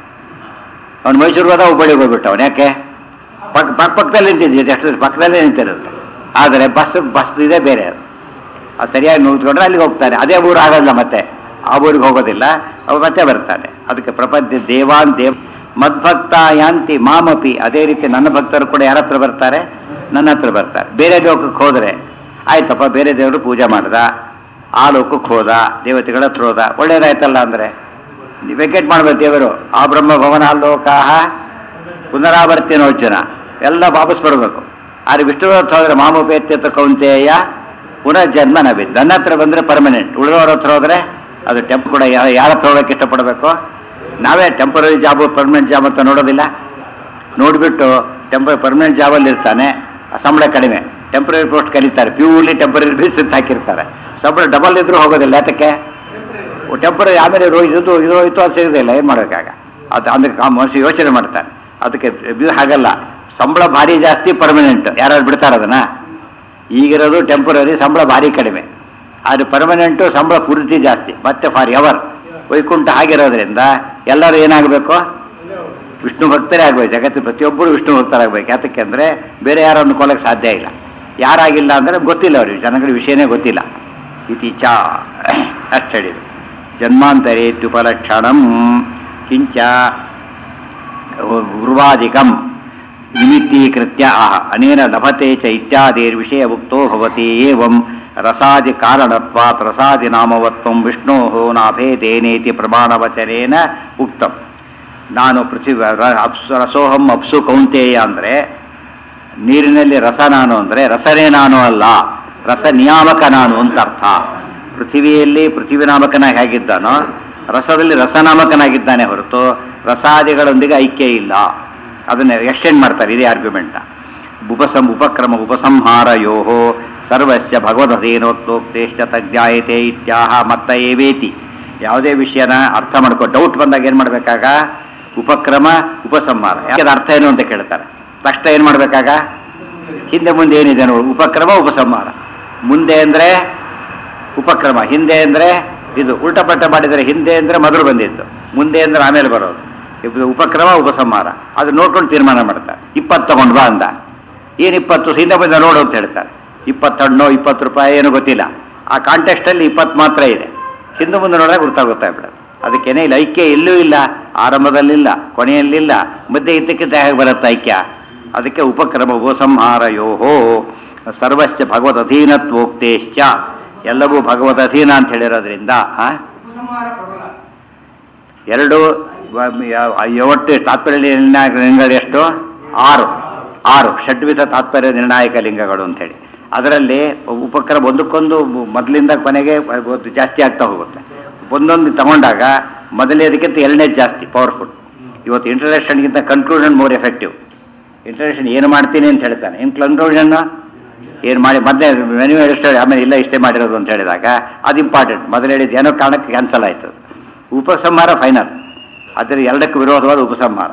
ಅವ್ನು ಮೈಸೂರು ಹೋದ ಹುಬ್ಬಳ್ಳಿಗೆ ಹೋಗ್ಬಿಟ್ಟು ಅವನು ಯಾಕೆ ಪಕ್ಕ ಪಕ್ಕ ಪಕ್ಕದಲ್ಲಿ ನಿಂತಿದ್ವಿ ಎಷ್ಟು ಪಕ್ಕದಲ್ಲೇ ನಿಂತಿರುತ್ತೆ ಆದರೆ ಬಸ್ ಬಸ್ ಇದೆ ಬೇರೆ ಅದು ಅದು ಸರಿಯಾಗಿ ನಿಂತ್ಕೊಂಡ್ರೆ ಅಲ್ಲಿಗೆ ಹೋಗ್ತಾನೆ ಅದೇ ಊರು ಆಗೋದಿಲ್ಲ ಮತ್ತೆ ಆ ಊರಿಗೆ ಹೋಗೋದಿಲ್ಲ ಅವ ಮತ್ತೆ ಬರ್ತಾನೆ ಅದಕ್ಕೆ ಪ್ರಪಂಚ ದೇವಾನ್ ದೇವ್ ಮದ್ಭಕ್ತ ಯಾಂತಿ ಮಾಮಪಿ ಅದೇ ರೀತಿ ನನ್ನ ಭಕ್ತರು ಕೂಡ ಯಾರ ಹತ್ರ ಬರ್ತಾರೆ ನನ್ನ ಹತ್ರ ಬರ್ತಾರೆ ಬೇರೆ ಲೋಕಕ್ಕೆ ಹೋದರೆ ಆಯ್ತಪ್ಪ ಬೇರೆ ದೇವರು ಪೂಜೆ ಮಾಡ್ದ ಆ ಲೋಕಕ್ಕೆ ಹೋದ ದೇವತೆಗಳ ಹತ್ರ ಹೋದ ಒಳ್ಳೇದಾಯ್ತಲ್ಲ ಅಂದರೆ ವೆಕೆಟ್ ಮಾಡ್ಬೇಕು ದೇವರು ಆ ಬ್ರಹ್ಮ ಭವನ ಲೋಕಾಹ ಪುನರಾವರ್ತಿನೋಜ್ಜನ ಎಲ್ಲ ವಾಪಸ್ ಬರಬೇಕು ಆದ್ರೆ ವಿಷ್ಣು ಹತ್ರ ಹೋದ್ರೆ ಮಾಮೋಪೇತ್ಯತ ಕೌಂತೆಯ ಪುನರ್ಜನ್ಮ ನವೀನ್ ನನ್ನ ಹತ್ರ ಬಂದ್ರೆ ಪರ್ಮನೆಂಟ್ ಉಳಿದವ್ರ ಹತ್ರ ಹೋದ್ರೆ ಅದು ಟೆಂಪ್ ಕೂಡ ಯಾರ ಯಾರ ಹತ್ರ ಹೋಗಕ್ಕೆ ಇಷ್ಟಪಡಬೇಕು ನಾವೇ ಟೆಂಪರರಿ ಜಾಬ್ ಪರ್ಮನೆಂಟ್ ಜಾಬ್ ಅಂತ ನೋಡೋದಿಲ್ಲ ನೋಡಿಬಿಟ್ಟು ಟೆಂಪರ್ ಪರ್ಮನೆಂಟ್ ಜಾಬಲ್ಲಿ ಇರ್ತಾನೆ ಆ ಸಂಬಳ ಕಡಿಮೆ ಟೆಂಪರರಿ ಪೋಸ್ಟ್ ಕರೀತಾರೆ ಪ್ಯೂರ್ಲಿ ಟೆಂಪರರಿ ಬೇಸ್ ಅಂತ ಹಾಕಿರ್ತಾರೆ ಸಂಬಳ ಡಬಲ್ ಇದ್ರೂ ಹೋಗೋದಿಲ್ಲ ಯಾತಕ್ಕೆ ಟೆಂಪರರಿ ಆಮೇಲೆ ರೋ ಇದು ಇದು ಹೋಯ್ತು ಅದು ಸಿಗೋದಿಲ್ಲ ಏನು ಮಾಡೋಕ್ಕಾಗ ಅದು ಅದಕ್ಕೆ ಆ ಮನುಷ್ಯ ಯೋಚನೆ ಮಾಡ್ತಾನೆ ಅದಕ್ಕೆ ಇದು ಹಾಗಲ್ಲ ಸಂಬಳ ಭಾರಿ ಜಾಸ್ತಿ ಪರ್ಮನೆಂಟ್ ಯಾರು ಬಿಡ್ತಾರ ಅದನ್ನ ಈಗಿರೋದು ಟೆಂಪರರಿ ಸಂಬಳ ಭಾರಿ ಕಡಿಮೆ ಆದರೆ ಪರ್ಮನೆಂಟು ಸಂಬಳ ಪೂರ್ತಿ ಜಾಸ್ತಿ ಮತ್ತೆ ಫಾರ್ ಎವರ್ ವೈಕುಂಠ ಆಗಿರೋದ್ರಿಂದ ಎಲ್ಲರೂ ಏನಾಗಬೇಕು ವಿಷ್ಣು ಭಕ್ತರೇ ಆಗ್ಬೇಕು ಜಗತ್ತಿನ ಪ್ರತಿಯೊಬ್ಬರು ವಿಷ್ಣು ಭಕ್ತರಾಗಬೇಕು ಯಾತಕ್ಕೆ ಅಂದರೆ ಬೇರೆ ಯಾರು ಅನ್ಕೊಳ್ಳೋಕೆ ಸಾಧ್ಯ ಇಲ್ಲ ಯಾರಾಗಿಲ್ಲ ಅಂದರೆ ಗೊತ್ತಿಲ್ಲ ಅವ್ರಿಗೆ ಜನಗಳಿಗೆ ವಿಷಯನೇ ಗೊತ್ತಿಲ್ಲ ಇತೀಚ ಅಷ್ಟು ಹೇಳಿದ್ರು ಜನ್ಮಾಂತರೇ ದ್ಯುಪಲಕ್ಷಣಂ ಕಿಂಚ ಉರ್ವಾದಿಕಂ ನಿಮಿತ್ತೀಕೃತ್ಯ ಆಹ ಅನೇನ ಲಭತೆ ಚ ಇತ್ಯಾದಿರ್ವಿಷಯ ಉಕ್ತೋ ಭವತಿ ಏವಂ ರಸಾದಿ ಕಾರಣತ್ವಾತ್ ರಸಾದಿ ನಾಮವತ್ವ ವಿಷ್ಣೋ ನಾಭೇದೇನೇತಿ ಪ್ರಮಾಣವಚನೇನ ಉಕ್ತಂ ನಾನು ಪೃಥ್ವಿ ರ- ಅಪ್ಸು ರಸೋಹಂ ಅಪ್ಸು ಕೌಂತೇಯ ಅಂದರೆ ನೀರಿನಲ್ಲಿ ರಸ ನಾನು ಅಂದರೆ ರಸನೇ ನಾನು ಅಲ್ಲ ರಸ ನಿಯಾಮಕ ನಾನು ಅಂತ ಅರ್ಥ ಪೃಥ್ವಿಯಲ್ಲಿ ಪೃಥ್ವಿ ನಾಮಕನಾಗಿ ಆಗಿದ್ದಾನೋ ರಸದಲ್ಲಿ ರಸನಾಮಕನಾಗಿದ್ದಾನೆ ಹೊರತು ರಸಾದಿಗಳೊಂದಿಗೆ ಐಕ್ಯ ಇಲ್ಲ ಅದನ್ನ ಎಕ್ಸ್ಟೆಂಡ್ ಮಾಡ್ತಾರೆ ಇದೇ ಆರ್ಗ್ಯುಮೆಂಟ್ ಉಪಸಂ ಉಪಕ್ರಮ ಉಪಸಂಹಾರ ಯೋಹೋ ಸರ್ವಸ್ಯ ಭಗವದಧೀನೋಕ್ತೋಕ್ತೇಶ್ಚ ತಜ್ಞಾಯತೆ ಇತ್ಯಾಹ ಮತ್ತ ಏವೇತಿ ಯಾವುದೇ ವಿಷಯನ ಅರ್ಥ ಮಾಡ್ಕೊ ಡೌಟ್ ಬಂದಾಗ ಏನು ಮಾಡಬೇಕಾಗ ಉಪಕ್ರಮ ಉಪಸಂಹಾರ ಯಾಕೆ ಅದ್ರ ಅರ್ಥ ಏನು ಅಂತ ಕೇಳ್ತಾರೆ ತಕ್ಷಣ ಏನು ಮಾಡಬೇಕಾಗ ಹಿಂದೆ ಮುಂದೆ ಏನಿದೆ ನೋಡಿ ಉಪಕ್ರಮ ಉಪಸಂಹಾರ ಮುಂದೆ ಅಂದರೆ ಉಪಕ್ರಮ ಹಿಂದೆ ಅಂದರೆ ಇದು ಉಲ್ಟಪಟ್ಟ ಮಾಡಿದರೆ ಹಿಂದೆ ಅಂದರೆ ಮೊದಲು ಬಂದಿತ್ತು ಮುಂದೆ ಅಂದರೆ ಆಮೇಲೆ ಬರೋದು ಇದು ಉಪಕ್ರಮ ಉಪಸಂಹಾರ ಅದು ನೋಡ್ಕೊಂಡು ತೀರ್ಮಾನ ಮಾಡ್ತಾರೆ ಇಪ್ಪತ್ತು ತಗೊಂಡು ಬಾ ಅಂದ ಏನು ಇಪ್ಪತ್ತು ಹಿಂದೆ ಬಂದ ನೋಡು ಅಂತ ಹೇಳ್ತಾರೆ ಇಪ್ಪತ್ತು ಹಣ್ಣು ಇಪ್ಪತ್ತು ರೂಪಾಯಿ ಏನು ಗೊತ್ತಿಲ್ಲ ಆ ಕಾಂಟೆಕ್ಸ್ಟಲ್ಲಿ ಇಪ್ಪತ್ತು ಮಾತ್ರ ಇದೆ ಹಿಂದೆ ಮುಂದೆ ನೋಡಿದಾಗ ಗೊತ್ತಾಗ್ಬಿಡೋದು ಅದಕ್ಕೇನೆ ಇಲ್ಲ ಐಕ್ಯ ಎಲ್ಲೂ ಇಲ್ಲ ಆರಂಭದಲ್ಲಿಲ್ಲ ಕೊನೆಯಲ್ಲಿಲ್ಲ ಮಧ್ಯೆ ಇದ್ದಕ್ಕಿದ್ದ ಹೇಗೆ ಬರುತ್ತೆ ಐಕ್ಯ ಅದಕ್ಕೆ ಉಪಕ್ರಮ ಉಪಸಂಹಾರ ಯೋಹೋ ಸರ್ವಸ್ಯ ಭಗವದ್ ಅಧೀನತ್ವೋಕ್ತೇಶ್ಚ ಎಲ್ಲವೂ ಭಗವದ್ ಅಧೀನ ಅಂತ ಹೇಳಿರೋದ್ರಿಂದ ಆ, ಉಪಸಂಹಾರ ಕೊಡಲ್ಲ ಎರಡು ವ- ಯ- ಒಟ್ಟು ತಾತ್ಪರ್ಯ ನಿರ್ಣಾಯಕ ಲಿಂಗಗಳು ಎಷ್ಟು ಆರು ಆರು ಷಡ್ವಿಧ ತಾತ್ಪರ್ಯ ನಿರ್ಣಾಯಕ ಲಿಂಗಗಳು ಅಂತೇಳಿ ಅದರಲ್ಲಿ ಉಪಕ್ರಮ ಒಂದಕ್ಕೊಂದು ಮೊದಲಿಂದ ಕೊನೆಗೆ ಒಂದು ಜಾಸ್ತಿ ಆಗ್ತಾ ಹೋಗುತ್ತೆ ಒಂದೊಂದು ತಗೊಂಡಾಗ ಮೊದಲನೇದಕ್ಕಿಂತ ಎರಡನೇ ಜಾಸ್ತಿ ಪವರ್ಫುಲ್ ಇವತ್ತು ಇಂಟ್ರಡಕ್ಷನ್ಗಿಂತ ಕನ್ಕ್ಲೂಷನ್ ಮೋರ್ ಎಫೆಕ್ಟಿವ್ ಇಂಟ್ರಡಕ್ಷನ್ ಏನು ಮಾಡ್ತೀನಿ ಅಂತ ಹೇಳ್ತಾನೆ ಇನ್ ಕನ್ಕ್ಲೂಷನ್ ಏನು ಮಾಡಿ ಮೊದಲೇ ಮೆನು ಎಷ್ಟು ಆಮೇಲೆ ಇಲ್ಲ ಇಷ್ಟೇ ಮಾಡಿರೋದು ಅಂತ ಹೇಳಿದಾಗ ಅದು ಇಂಪಾರ್ಟೆಂಟ್ ಮೊದಲು ಹೇಳಿದ್ದು ಏನೋ ಕಾರಣಕ್ಕೆ ಕ್ಯಾನ್ಸಲ್ ಆಯ್ತು ಉಪಸಂಹಾರ ಫೈನಲ್ ಅದರ ಎರಡಕ್ಕೂ ವಿರೋಧವಾದ ಉಪಸಂಹಾರ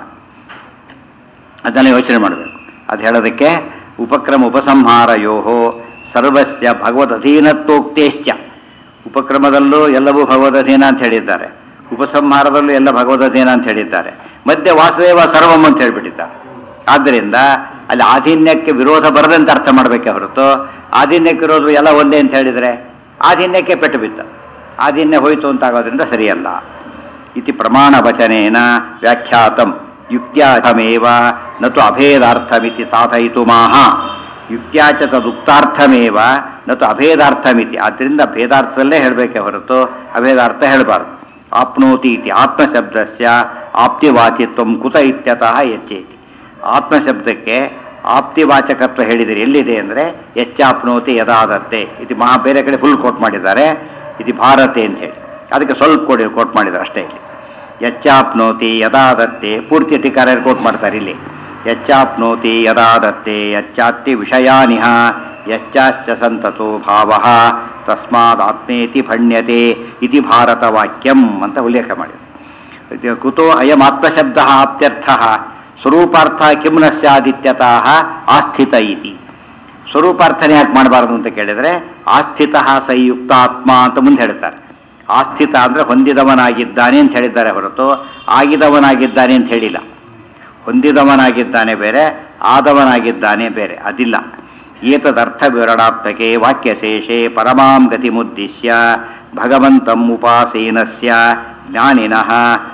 ಅದನ್ನು ಯೋಚನೆ ಮಾಡಬೇಕು ಅದು ಹೇಳೋದಕ್ಕೆ ಉಪಕ್ರಮ ಉಪಸಂಹಾರ ಯೋಹೋ ಸರ್ವಸ್ಯ ಭಗವದ್ ಅಧೀನತ್ವೋಕ್ತೇಶ್ಚ ಉಪಕ್ರಮದಲ್ಲೂ ಎಲ್ಲವೂ ಭಗವದ್ ಅಧೀನ ಅಂತ ಹೇಳಿದ್ದಾರೆ ಉಪಸಂಹಾರದಲ್ಲೂ ಎಲ್ಲ ಭಗವದ್ ಅಧೀನ ಅಂತ ಹೇಳಿದ್ದಾರೆ ಮಧ್ಯೆ ವಾಸುದೇವ ಸರ್ವಂ ಅಂತ ಹೇಳಿಬಿಟ್ಟಿದ್ದಾರೆ ಆದ್ದರಿಂದ ಅಲ್ಲಿ ಆಧೀನ್ಯಕ್ಕೆ ವಿರೋಧ ಬರದಂತೆ ಅರ್ಥ ಮಾಡಬೇಕೆ ಹೊರತು ಆಧೀನ್ಯಕ್ಕೆ ವಿರೋಧ ಎಲ್ಲ ಒಂದೇ ಅಂತ ಹೇಳಿದರೆ ಆಧೀನ್ಯಕ್ಕೆ ಪೆಟ್ಟು ಬಿತ್ತ ಆಧೀನ್ಯ ಹೋಯಿತು ಅಂತಾಗೋದ್ರಿಂದ ಸರಿಯಲ್ಲ ಇತಿ ಪ್ರಮಾಣ ವಚನೇನ ವ್ಯಾಖ್ಯಾತಂ ಯುಕ್ತ್ಯಾರ್ಥಮೇವ ನತು ಅಭೇದಾರ್ಥಮಿತಿ ಸಾಧಯಿತು ಮಾಹ ಯುಕ್ತ್ಯಾಚ ತದುಕ್ತಾರ್ಥಮೇವ ನತು ಅಭೇದಾರ್ಥಮಿತಿ ಆದ್ದರಿಂದ ಭೇದಾರ್ಥದಲ್ಲೇ ಹೇಳಬೇಕೆ ಹೊರತು ಅಭೇದಾರ್ಥ ಹೇಳಬಾರ್ದು ಆಪ್ನೋತಿ ಇತಿ ಆತ್ಮಶಬ್ದಸ್ಯ ಆಪ್ತಿವಾಚಿತ್ವಂ ಕುತ ಇತ್ಯತಃ ಎಚ್ಚೇತಿ ಆತ್ಮಶಬ್ದಕ್ಕೆ ಆಪ್ತಿವಾಚಕತ್ವ ಹೇಳಿದರೆ ಎಲ್ಲಿದೆ ಅಂದರೆ ಹೆಚ್ಚಾಪ್ನೋತಿ ಯದಾದತ್ತೆ ಇದು ಮಹಾ ಬೇರೆ ಕಡೆ ಫುಲ್ ಕೋಟ್ ಮಾಡಿದ್ದಾರೆ ಇದು ಭಾರತೆ ಅಂತ ಹೇಳಿ ಅದಕ್ಕೆ ಸ್ವಲ್ಪ ಕೊಡಿ ಕೋಟ್ ಮಾಡಿದ್ದಾರೆ ಅಷ್ಟೇ ಇಲ್ಲಿ ಯಚ್ಚಾಪ್ನೋತಿ ಯದಾದತ್ತೆ ಪೂರ್ತಿ ಟೀಕಾರ ಕೋಟ್ ಮಾಡ್ತಾರೆ ಇಲ್ಲಿ ಯಚ್ಚಾಪ್ನೋತಿ ಯದಾದತ್ತೆ ಯಚ್ಚಾತ್ತಿ ವಿಷಯಾನಿಹ ಯಚ್ಚಾಶ್ಚ ಸಂತತೋ ಭಾವ ತಸ್ಮಾದ್ ಆತ್ಮೇತಿ ಭಣ್ಯತೆ ಇತಿ ಭಾರತ ವಾಕ್ಯಂ ಅಂತ ಉಲ್ಲೇಖ ಮಾಡಿದೆ ಇದು ಕುತೋ ಅಯಂ ಆತ್ಮಶಬ್ದ ಆಪ್ತ್ಯರ್ಥ ಸ್ವರೂಪಾರ್ಥ ಕಿಂ ನ ಸ್ಯಾದಿತ್ಯತಃ ಆಸ್ಥಿತ ಇತಿ ಸ್ವರೂಪಾರ್ಥನೆ ಯಾಕೆ ಮಾಡಬಾರದು ಅಂತ ಕೇಳಿದರೆ ಆಸ್ಥಿತ ಸಂಯುಕ್ತ ಆತ್ಮ ಅಂತ ಮುಂದೆ ಹೇಳ್ತಾರೆ ಆಸ್ಥಿತ ಅಂದರೆ ಹೊಂದಿದವನಾಗಿದ್ದಾನೆ ಅಂತ ಹೇಳಿದ್ದಾರೆ ಹೊರತು ಆಗಿದವನಾಗಿದ್ದಾನೆ ಅಂತ ಹೇಳಿಲ್ಲ ಹೊಂದಿದವನಾಗಿದ್ದಾನೆ ಬೇರೆ ಆದವನಾಗಿದ್ದಾನೆ ಬೇರೆ ಅದಿಲ್ಲ ಏತದರ್ಥ ವಿವರಣಾತ್ಮಕೆ ವಾಕ್ಯಶೇಷೆ ಪರಮಾಂ ಗತಿಮುದ್ದೇಶ್ಯ ಭಗವಂತಂ ಉಪಾಸೀನಸ್ಯ ಜ್ಞಾನಿನಃ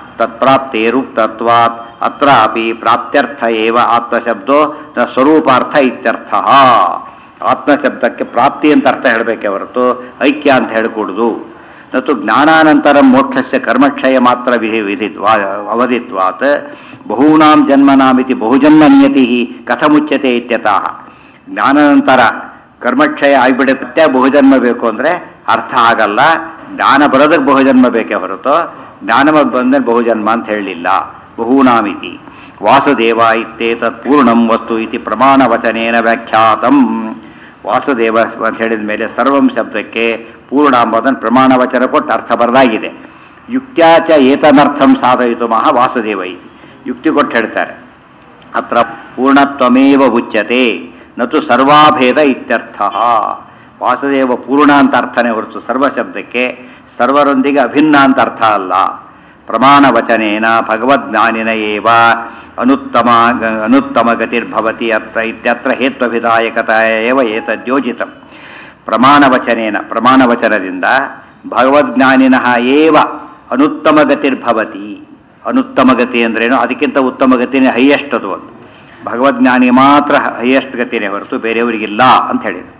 ತತ್ಪ್ರಾಪ್ತೇರುಕ್ತತ್ವಾತ್ ಅತ್ರಾಪಿ ಪ್ರಾಪ್ತ್ಯರ್ಥ ಏವ ಆತ್ಮಶಬ್ದೋ ನ ಸ್ವರೂಪಾರ್ಥ ಇತ್ಯರ್ಥ ಆತ್ಮಶಬ್ದಕ್ಕೆ ಪ್ರಾಪ್ತಿ ಅಂತ ಅರ್ಥ ಹೇಳಬೇಕೆ ಹೊರತು ಐಕ್ಯ ಅಂತ ಹೇಳಕೂಡುದು ನತು ಜ್ಞಾನಾನಂತರ ಮೋಕ್ಷಸ್ಯ ಕರ್ಮಕ್ಷಯ ಮಾತ್ರ ವಿಧಿ ವಿಧಿತ್ವಾ ಅವಧಿತ್ವಾತ್ ಬಹೂನಾಂ ಜನ್ಮನಾಮಿತಿ ಬಹುಜನ್ಮ ನಿಯತಿ ಕಥಮುಚ್ಯತೆ ಇತ್ಯತಃ ಜ್ಞಾನಾನಂತರ ಕರ್ಮಕ್ಷಯ ಆಗಿಬಿಡುತ್ತೆ ಬಹುಜನ್ಮ ಬೇಕು ಅಂದರೆ ಅರ್ಥ ಆಗಲ್ಲ ಜ್ಞಾನ ಬರೋದಕ್ಕೆ ಬಹುಜನ್ಮ ಬೇಕೇ ಹೊರತು ಜ್ಞಾನ ಬಂದರೆ ಬಹುಜನ್ಮ ಅಂತ ಹೇಳಲಿಲ್ಲ ಬಹೂನಾಮಿತಿ ವಾಸುದೇವ ಇತ್ತೇತತ್ ಪೂರ್ಣಂ ವಸ್ತು ಇತಿ ಪ್ರಮಾಣ ವಚನೇನ ವ್ಯಾಖ್ಯಾತಂ ವಾಸುದೇವ ಅಂತ ಹೇಳಿದ ಮೇಲೆ ಸರ್ವಂ ಶಬ್ದಕ್ಕೆ ಪೂರ್ಣ ಎಂಬುದನ್ನು ಪ್ರಮಾಣ ವಚನ ಕೊಟ್ಟು ಅರ್ಥ ಬರದಾಗಿದೆ ಯುಕ್ತ್ಯಾಚ ಏತನರ್ಥಂ ಸಾಧಯಿತು ಮಹ ವಾಸುದೇವ ಇತಿ ಯುಕ್ತಿ ಕೊಟ್ಟು ಹೇಳ್ತಾರೆ ಅತ್ರ ಪೂರ್ಣತ್ವಮೇವ ಉಚ್ಯತೆ ನತು ಸರ್ವಾಭೇದ ಇತ್ಯರ್ಥ ವಾಸುದೇವ ಪೂರ್ಣ ಅಂತ ಅರ್ಥನೇ ಹೊರತು ಸರ್ವ ಶಬ್ದಕ್ಕೆ ಸರ್ವರೊಂದಿಗೆ ಅಭಿನ್ನ ಅಂತ ಅರ್ಥ ಅಲ್ಲ ಪ್ರಮಾಣ ವಚನೇನ ಭಗವದ್ಜ್ಞಾನಿನ ಏವ ಅನುತ್ತಮ ಅನುತ್ತಮ ಗತಿರ್ಭವತಿ ಅರ್ಥ ಇತ್ಯತ್ರ ಹೇತ್ವಭಿದಾಯಕತ ಏವ ಏತದ್ಯೋಜಿತ ಪ್ರಮಾಣ ವಚನೇನ ಪ್ರಮಾಣ ವಚನದಿಂದ ಭಗವದ್ಜ್ಞಾನಿನಃ ಏವ ಅನುತ್ತಮ ಗತಿರ್ಭವತಿ ಅನುತ್ತಮ ಗತಿ ಅಂದ್ರೇನು ಅದಕ್ಕಿಂತ ಉತ್ತಮ ಗತಿನೇ ಹೈಯೆಸ್ಟ್ ಅದು ಒಂದು ಭಗವದ್ಜ್ಞಾನಿ ಮಾತ್ರ ಹೈಯೆಸ್ಟ್ ಗತಿನೇ ಹೊರತು ಬೇರೆಯವರಿಗಿಲ್ಲ ಅಂತ ಹೇಳಿದ್ರು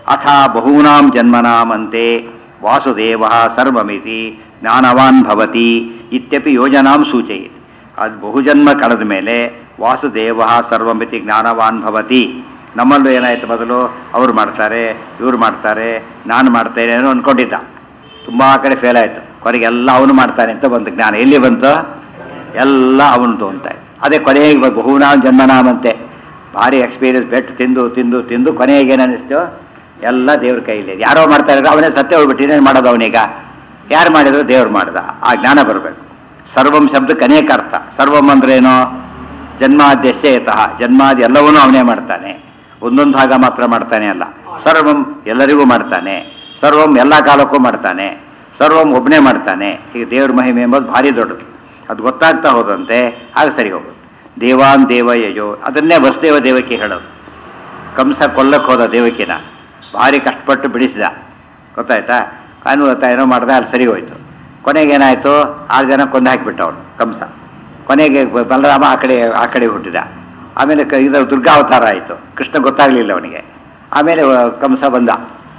ಅಥ ಬಹೂನಾಂ ಜನ್ಮನಾಮಂತೆ ವಾಸುದೇವ ಸರ್ವಮಿತಿ ಜ್ಞಾನವಾನ್ ಭವತಿ ಇತ್ಯಪಿ ಯೋಜನಾಂ ಸೂಚಯಿತ್ ಅದು ಬಹುಜನ್ಮ ಕಳೆದ ಮೇಲೆ ವಾಸುದೇವ ಸರ್ವಮಿತಿ ಜ್ಞಾನವಾನ್ ಭವತಿ ನಮ್ಮಲ್ಲೂ ಏನಾಯ್ತು ಮೊದಲು ಅವ್ರು ಮಾಡ್ತಾರೆ ಇವ್ರು ಮಾಡ್ತಾರೆ ನಾನು ಮಾಡ್ತೇನೆ ಏನೋ ಅಂದ್ಕೊಂಡಿದ್ದ ತುಂಬ ಕಡೆ ಫೇಲ್ ಆಯಿತು ಕೊನೆಗೆ ಎಲ್ಲ ಅವನು ಮಾಡ್ತಾನೆ ಅಂತ ಬಂತು ಜ್ಞಾನ ಎಲ್ಲಿ ಬಂತು ಎಲ್ಲ ಅವನದು ಅಂತ ಆಯ್ತು ಅದೇ ಕೊನೆಗೆ ಬ- ಬಹುನಾಮ್ ಜನ್ಮನಾಮಂತೆ ಭಾರಿ ಎಕ್ಸ್ಪೀರಿಯನ್ಸ್ ಬೆಟ್ಟು ತಿಂದು ತಿಂದು ತಿಂದು ಕೊನೆಗೆ ಏನು ಅನ್ನಿಸ್ತು ಎಲ್ಲ ದೇವ್ರ ಕೈಲಿ ಯಾರೋ ಮಾಡ್ತಾ ಇರೋ ಅವನೇ ಸತ್ಯ ಹೋಗ್ಬಿಟ್ಟು ಇನ್ನೇನು ಮಾಡೋದು ಅವನೀಗ ಯಾರು ಮಾಡಿದ್ರು ದೇವ್ರು ಮಾಡ್ದ ಆ ಜ್ಞಾನ ಬರಬೇಕು ಸರ್ವಂ ಶಬ್ದಕ್ಕೆ ಅನೇಕ ಅರ್ಥ ಸರ್ವಂ ಅಂದ್ರೆ ಏನು ಜನ್ಮಾದ್ಯಶ್ಚಯತಃ ಜನ್ಮಾದಿ ಎಲ್ಲವನ್ನೂ ಅವನೇ ಮಾಡ್ತಾನೆ ಒಂದೊಂದು ಭಾಗ ಮಾತ್ರ ಮಾಡ್ತಾನೆ ಅಲ್ಲ ಸರ್ವಂ ಎಲ್ಲರಿಗೂ ಮಾಡ್ತಾನೆ ಸರ್ವಂ ಎಲ್ಲ ಕಾಲಕ್ಕೂ ಮಾಡ್ತಾನೆ ಸರ್ವಂ ಒಬ್ಬನೇ ಮಾಡ್ತಾನೆ ಈಗ ದೇವ್ರ ಮಹಿಮೆ ಎಂಬುದು ಭಾರಿ ದೊಡ್ಡದು ಅದು ಗೊತ್ತಾಗ್ತಾ ಹೋದಂತೆ ಆಗ ಸರಿ ಹೋಗುತ್ತೆ ದೇವಾನ್ ದೇವ ಯಜೋ ಅದನ್ನೇ ವಸುದೇವ ದೇವಕ್ಕೆ ಹೇಳೋದು ಕಂಸ ಕೊಲ್ಲಕ್ಕೆ ಹೋದ ದೇವಕಿನ ಭಾರಿ ಕಷ್ಟಪಟ್ಟು ಬಿಡಿಸಿದ ಗೊತ್ತಾಯ್ತಾ ಕಾನೂನು ಗೊತ್ತಾ ಏನೋ ಮಾಡ್ದೆ ಅಲ್ಲಿ ಸರಿ ಹೋಯ್ತು ಕೊನೆಗೆ ಏನಾಯಿತು ಆರು ಜನ ಕೊಂದು ಹಾಕಿಬಿಟ್ಟ ಅವನು ಕಂಸ ಕೊನೆಗೆ ಬ- ಬಲರಾಮ ಆ ಕಡೆ ಆ ಕಡೆ ಹುಟ್ಟಿದ ಆಮೇಲೆ ಕ ಇದು ದುರ್ಗಾವತಾರ ಆಯಿತು ಕೃಷ್ಣ ಗೊತ್ತಾಗಲಿಲ್ಲ ಅವನಿಗೆ ಆಮೇಲೆ ಅಹ್, ಕಂಸ ಬಂದ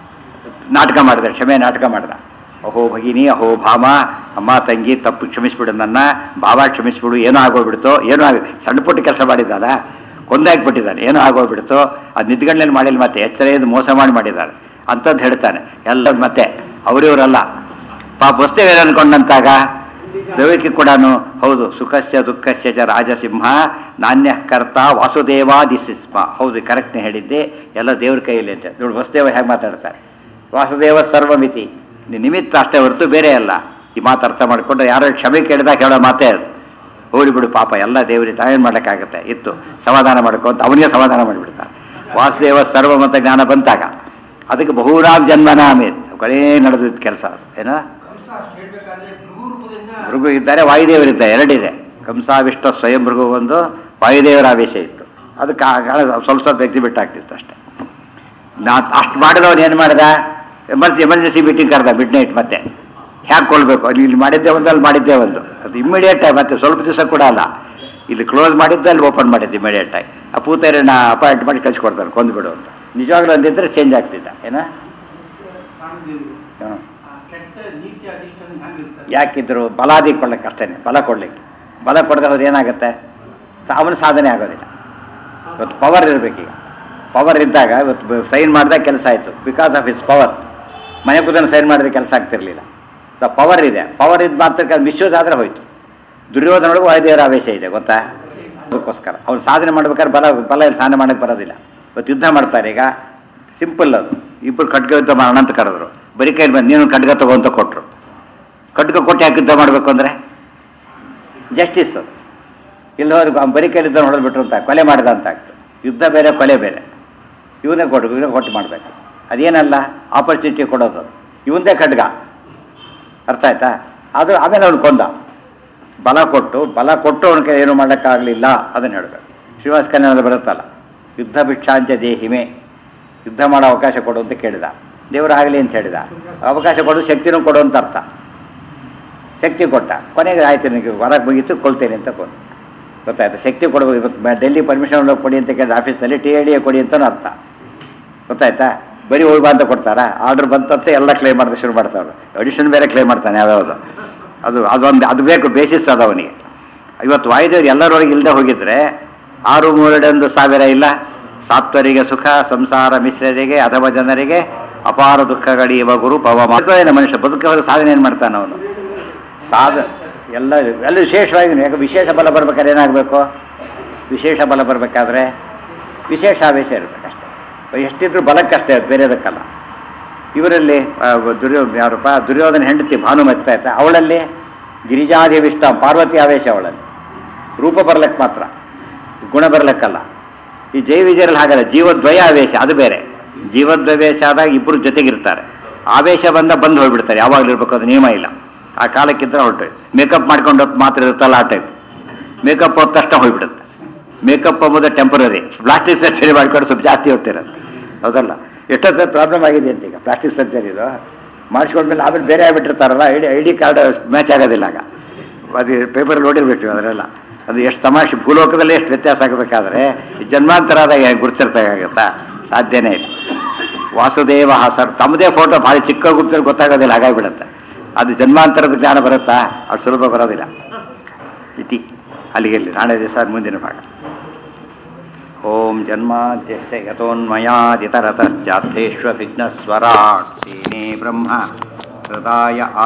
ನಾಟಕ ಮಾಡಿದ ಕ್ಷಮೆ ನಾಟಕ ಮಾಡಿದ ಅಹೋ ಭಗಿನಿ ಅಹೋ ಭಾಮ ಅಮ್ಮ ತಂಗಿ ತಪ್ಪು ಕ್ಷಮಿಸ್ಬಿಡು ನನ್ನ ಭಾವ ಕ್ಷಮಿಸ್ಬಿಡು ಏನೋ ಆಗೋಗ್ಬಿಡ್ತು ಏನೋ ಆಗ ಸಣ್ಣ ಪುಟ್ಟ ಕೆಲಸ ಮಾಡಿದ್ದಾನ ಕೊಂದಾಕ್ಬಿಟ್ಟಿದ್ದಾನೆ ಏನೋ ಆಗೋಗ್ಬಿಡ್ತು ಅದು ನಿದ್ಗಣ್ಣಲ್ಲಿ ಮಾಡಿಲ್ಲ ಮತ್ತೆ ಎಚ್ಚರ ಮೋಸ ಮಾಡಿ ಮಾಡಿದ್ದಾರೆ ಅಂಥದ್ದು ಹೇಳ್ತಾನೆ ಎಲ್ಲ ಮತ್ತೆ ಅವರಿವರಲ್ಲ ಪಾಪ ವಸ್ತೇವೆ ಅನ್ಕೊಂಡಂತಾಗ ದೈವಕ್ಕೆ ಕೂಡ ಹೌದು ಸುಖಸ್ಯ ದುಃಖಸ್ಯ ಚ ರಾಜಸಿಂಹ ನಾಣ್ಯ ಕರ್ತ ವಾಸುದೇವಾದಿಸಿಸ್ಮ ಹೌದು ಕರೆಕ್ಟ್ನೇ ಹೇಳಿದ್ದೆ ಎಲ್ಲ ದೇವ್ರ ಕೈಯಲ್ಲಿ ಅಂತ ನೋಡಿ ವಸುದೇವ ಹೇಗೆ ಮಾತಾಡ್ತಾರೆ ವಾಸುದೇವ ಸರ್ವಮಿತಿ ನಿ- ನಿಮಿತ್ತ ಅಷ್ಟೇ ಹೊರತು ಬೇರೆ ಅಲ್ಲ ಈ ಮಾತು ಅರ್ಥ ಮಾಡಿಕೊಂಡು ಯಾರೋ ಕ್ಷಮೆ ಕೇಳಿದಾಗ ಹೇಳೋ ಮಾತೇ ಅದು ಹೋಳಿ ಬಿಡು ಪಾಪ ಎಲ್ಲ ದೇವರಿಗೆ ತಾವೇನು ಮಾಡೋಕ್ಕಾಗತ್ತೆ ಇತ್ತು ಸಮಾಧಾನ ಮಾಡ್ಕೊಂತ ಅವನಿಗೆ ಸಮಾಧಾನ ಮಾಡಿಬಿಡ್ತಾರೆ ವಾಸುದೇವ ಸರ್ವಮತ ಜ್ಞಾನ ಬಂತಾಗ ಅದಕ್ಕೆ ಬಹುರಾಮ್ ಜನ್ಮನಾಮಿ ಕೊನೇ ನಡೆದಿದ್ದ ಕೆಲಸ ಅದು ಏನೋ ಕಂಸ ಹೇಳ್ಬೇಕಾದ್ರೆ ಭೃಗು ರೂಪದಿಂದ ಭೃಗು ಇದ್ದಾರೆ ವಾಯುದೇವರಿದ್ದಾರೆ ಎರಡಿದೆ ಕಂಸಾವಿಷ್ಟ ಸ್ವಯಂ ಭೃಗು ಒಂದು ವಾಯುದೇವರ ಆವೇಶ ಇತ್ತು ಅದಕ್ಕೆ ಆ ಕಾಲ ಸ್ವಲ್ಪ ಸ್ವಲ್ಪ ಎಕ್ಸಿಬಿಟ್ ಆಗ್ತಿತ್ತು ಅಷ್ಟೇ ನಾ ಅಷ್ಟು ಮಾಡಿದವನು ಏನು ಮಾಡ್ದ ಎಮರ್ಜಿ ಎಮರ್ಜೆನ್ಸಿ ಮೀಟಿಂಗ್ ಕರೆದ ಮಿಡ್ ನೈಟ್ ಮತ್ತೆ ಹ್ಯಾಕೆ ಕೊಲ್ಬೇಕು ಅಲ್ಲಿ ಇಲ್ಲಿ ಮಾಡಿದ್ದೆ ಒಂದು ಅಲ್ಲಿ ಮಾಡಿದ್ದೆ ಒಂದು ಅದು ಇಮ್ಮಿಡಿಯೇಟ್ ಆಗಿ ಮತ್ತೆ ಸ್ವಲ್ಪ ದಿವಸ ಕೂಡ ಅಲ್ಲ ಇಲ್ಲಿ ಕ್ಲೋಸ್ ಮಾಡಿದ್ದು ಅಲ್ಲಿ ಓಪನ್ ಮಾಡಿದ್ದು ಇಮಿಡಿಯೇಟ್ ಆಗಿ ಆ ಪೂತೇರನ್ನ ಅಪಾಯಿಂಟ್ ಮಾಡಿ ಕಳಿಸ್ಕೊಡ್ತಾರೆ ಕೊಂದ್ಬಿಡು ಅಂತ ನಿಜವಾಗ್ಲೂ ಅಂದಿದ್ರೆ ಚೇಂಜ್ ಆಗ್ತಿದ್ದ ಏನ ಕಾಣದೇವಿ ಹ್ಮ್. ಆ ಕೆಟ್ಟ ನೀಚ ಅಧಿಷ್ಠಾನ ಹ್ಯಾಂಗಿರ್ತಾರೆ ಯಾಕಿದ್ರು ಬಲಾದಿ ಕೊಡ್ಲಿಕ್ಕೆ ಅಷ್ಟೇನೆ ಬಲ ಕೊಡ್ಲಿಕ್ಕೆ ಬಲ ಕೊಡದೆ ಹೋದ್ರೆ ಏನಾಗುತ್ತೆ ಅವನ ಸಾಧನೆ ಆಗೋದಿಲ್ಲ ಇವತ್ತು ಪವರ್ ಇರಬೇಕೀಗ ಪವರ್ ಇದ್ದಾಗ ಇವತ್ತು ಸೈನ್ ಮಾಡಿದಾಗ ಕೆಲಸ ಆಯಿತು ಬಿಕಾಸ್ ಆಫ್ ಇಸ್ ಪವರ್ ಮನೆ ಕೂತನ್ನು ಸೈನ್ ಮಾಡಿದ್ರೆ ಕೆಲಸ ಆಗ್ತಿರ್ಲಿಲ್ಲ ಸೊ ಪವರ್ ಇದೆ ಪವರ್ ಇದು ಮಾತ್ರಕ್ಕೆ ಅದು ಮಿಸ್ಯೂಸ್ ಆದರೆ ಹೋಯ್ತು ದುರ್ಯೋಧನೊಳಗೂ ವಾಯುದೇವರ ಆವೇಶ ಇದೆ ಗೊತ್ತಾ ಅದಕ್ಕೋಸ್ಕರ ಅವ್ನು ಸಾಧನೆ ಮಾಡ್ಬೇಕಾದ್ರೆ ಬಲ ಬಲ ಇಲ್ಲಿ ಸಾಧನೆ ಮಾಡಕ್ಕೆ ಬರೋದಿಲ್ಲ ಇವತ್ತು ಯುದ್ಧ ಮಾಡ್ತಾರೆ ಈಗ ಸಿಂಪಲ್ ಅದು ಇಬ್ಬರು ಖಡ್ಗ ಯುದ್ಧ ಮಾಡೋಣ ಅಂತ ಕರೆದ್ರು ಬರೀ ಕೈಲಿ ಬಂದು ನೀನು ಖಡ್ಗ ತಗೋ ಅಂತ ಕೊಟ್ಟರು ಖಡ್ಗ ಕೊಟ್ಟು ಯಾಕೆ ಯುದ್ಧ ಮಾಡಬೇಕು ಅಂದರೆ ಜಸ್ಟಿಸ್ ಅದು ಇಲ್ಲದವ್ರಿಗೆ ಬರೀ ಕೈಲಿದ್ದ ಹೊಡೆದ್ಬಿಟ್ರು ಅಂತ ಕೊಲೆ ಮಾಡಿದ ಅಂತ ಆಗ್ತದೆ ಯುದ್ಧ ಬೇರೆ ಕೊಲೆ ಬೇರೆ ಇವನೇ ಕೊಟ್ಟು ಇವನೇ ಕೊಟ್ಟು ಮಾಡಬೇಕು ಅದೇನಲ್ಲ ಆಪರ್ಚುನಿಟಿ ಕೊಡೋದು ಇವಂದೇ ಖಡ್ಗ ಅರ್ಥ ಆಯ್ತಾ ಅದು ಆಮೇಲೆ ಅವ್ನು ಕೊಂದ ಬಲ ಕೊಟ್ಟು ಬಲ ಕೊಟ್ಟು ಅವನ ಕೈ ಏನು ಮಾಡೋಕ್ಕಾಗಲಿಲ್ಲ ಅದನ್ನು ಹೇಳಬೇಕು ಶ್ರೀನಿವಾಸ ಕನ್ಯಾದಲ್ಲಿ ಬರುತ್ತಲ್ಲ ಯುದ್ಧ ಭಿಕ್ಷಾಂಚ ದೇಹಿಮೆ ಯುದ್ಧ ಮಾಡೋ ಅವಕಾಶ ಕೊಡು ಅಂತ ಕೇಳಿದ ದೇವರು ಆಗಲಿ ಅಂತ ಹೇಳಿದ ಅವಕಾಶ ಕೊಡು ಶಕ್ತಿನೂ ಕೊಡು ಅಂತ ಅರ್ಥ ಶಕ್ತಿ ಕೊಟ್ಟ ಕೊನೆಗೆ ಆಯ್ತು ನನಗೆ ಹೊರಗೆ ಮುಗೀತು ಕೊಲ್ತೇನೆ ಅಂತ ಕೊಂಡು ಗೊತ್ತಾಯ್ತು ಶಕ್ತಿ ಕೊಡಬೇಕು ಇವತ್ತು ಬ- ಡೆಲ್ಲಿ ಪರ್ಮಿಷನ್ ಕೊಡಿ ಅಂತ ಕೇಳಿದ ಆಫೀಸ್ನಲ್ಲಿ ಟಿ ಎ ಡಿ ಎ ಕೊಡಿ ಅಂತಲೂ ಅರ್ಥ ಗೊತ್ತಾಯ್ತಾ ಬರೀ ಹೋಗಿ ಬಾ ಅಂತ ಕೊಡ್ತಾರಾ ಆರ್ಡರ್ ಬಂತಂತ ಎಲ್ಲ ಕ್ಲೇಮ್ ಮಾಡೋದು ಶುರು ಮಾಡ್ತಾವ್ರು ಅಡಿಷನ್ ಬೇರೆ ಕ್ಲೇಮ್ ಮಾಡ್ತಾನೆ ಯಾವ್ಯಾವುದು ಅದು ಅದೊಂದು ಅದು ಬೇಕು ಬೇಸಿಸ್ ಅದು ಅವನಿಗೆ ಇವತ್ತು ವಾಯುದೇವರು ಎಲ್ಲರೊಳಗೆ ಇಲ್ಲದೆ ಹೋಗಿದ್ರೆ ಆರು ಮೂರಡೊಂದು ಸಾವಿರ ಇಲ್ಲ ಸಾತ್ವರಿಗೆ ಸುಖ ಸಂಸಾರ ಮಿಶ್ರರಿಗೆ ಅಥವಾ ಜನರಿಗೆ ಅಪಾರ ದುಃಖಗಳೀವ ಗುರು ಪವ ಮಾತ್ರ ಮನುಷ್ಯ ಬದುಕವರು ಸಾಧನೆ ಏನು ಮಾಡ್ತಾನೆ ಅವನು ಸಾಧ ಎಲ್ಲ ಎಲ್ಲ ವಿಶೇಷವಾಗಿ ಯಾಕೆ ವಿಶೇಷ ಬಲ ಬರ್ಬೇಕಾದ್ರೆ ಏನಾಗಬೇಕು ವಿಶೇಷ ಬಲ ಬರಬೇಕಾದ್ರೆ ವಿಶೇಷ ಆವೇಶ ಇರಬೇಕಷ್ಟೆ ಎಷ್ಟಿದ್ರು ಬಲಕ್ಕಷ್ಟೇ ಅದು ಬೇರೆದಕ್ಕಲ್ಲ ಇವರಲ್ಲಿ ಆ, ದುರ್ಯೋ ಯಾರಪ್ಪ ದುರ್ಯೋಧನ ಹೆಂಡತಿ ಭಾನುಮತಿ ಆಯ್ತಾ ಅವಳಲ್ಲಿ ಗಿರಿಜಾಧಿವಿಷ್ಟ ಪಾರ್ವತಿ ಆವೇಶ ಅವಳಲ್ಲಿ ರೂಪ ಬರ್ಲಕ್ಕೆ ಮಾತ್ರ ಗುಣ ಬರ್ಲಕ್ಕಲ್ಲ ಈ ಜೈ ವಿಜಯರಲ್ಲಿ ಹಾಗಲ್ಲ ಜೀವದ್ವಯ ಆವೇಶ ಅದು ಬೇರೆ ಜೀವದ್ವಯವೇಶ ಆದಾಗ ಇಬ್ಬರು ಜೊತೆಗಿರ್ತಾರೆ ಆವೇಶ ಬಂದ ಬಂದು ಹೋಗ್ಬಿಡ್ತಾರೆ ಯಾವಾಗಲೂ ಇರ್ಬೇಕು ಅದು ನಿಯಮ ಇಲ್ಲ ಆ ಕಾಲಕ್ಕಿದ್ರೆ ಹೊರಟು ಮೇಕಪ್ ಮಾಡ್ಕೊಂಡು ಹೊತ್ತು ಮಾತ್ರ ಇರುತ್ತಲ್ಲ ಆ ಟೈಪ್ ಮೇಕಪ್ ಹೋದ ತಕ್ಷಣ ಹೋಗ್ಬಿಡುತ್ತೆ ಮೇಕಪ್ ಎಂಬುದು ಟೆಂಪರರಿ ಪ್ಲಾಸ್ಟಿಕ್ ಸರ್ಜರಿ ಮಾಡ್ಕೊಂಡು ಸ್ವಲ್ಪ ಜಾಸ್ತಿ ಹೋಗ್ತಿರುತ್ತೆ ಹೌದಲ್ಲ ಎಷ್ಟೊತ್ತ ಪ್ರಾಬ್ಲಮ್ ಆಗಿದೆ ಅಂತ ಈಗ ಪ್ಲಾಸ್ಟಿಕ್ ಸರ್ಜರಿದು ಮಾಡಿಸ್ಕೊಂಡ್ಮೇಲೆ ಆಮೇಲೆ ಬೇರೆ ಆಗ್ಬಿಟ್ಟಿರ್ತಾರಲ್ಲ I D I D card match ಆಗೋದಿಲ್ಲ ಆಗ ಅದು ಪೇಪರ್ ನೋಡಿರ್ಬೇಕು ಅದರೆಲ್ಲ ಅದು ಎಷ್ಟು ತಮಾಷೆ ಭೂಲೋಕದಲ್ಲಿ ಎಷ್ಟು ವ್ಯತ್ಯಾಸ ಆಗಬೇಕಾದ್ರೆ ಈ ಜನ್ಮಾಂತರ ಆದಾಗ ಗುರುತಿರ್ತಾಗತ್ತಾ ಸಾಧ್ಯನೇ ಇಲ್ಲ ವಾಸುದೇವ ಸರ್ ತಮ್ಮದೇ ಫೋಟೋ ಭಾಳ ಚಿಕ್ಕ ಗುಪ್ತಲ್ಲಿ ಗೊತ್ತಾಗೋದಿಲ್ಲ ಹಾಗಾಗಿಬಿಡುತ್ತೆ ಅದು ಜನ್ಮಾಂತರದ ಜ್ಞಾನ ಬರುತ್ತಾ ಅಷ್ಟು ಸುಲಭ ಬರೋದಿಲ್ಲ ಇತಿ ಅಲ್ಲಿಗೆ ಇಲ್ಲಿ ನಾಳೆ ದಿವಸ ಮುಂದಿನ ಭಾಗ ಓಂ ಜನ್ಮಾದ್ಯಸ್ಯ ಯತೋನ್ಮಯಾದಿತರತಶ್ಚಾರ್ಥೇಶ್ವ ವಿಘ್ನಸ್ವರಾಟ್ ತೇನೇ ಬ್ರಹ್ಮ ಹೃದಯ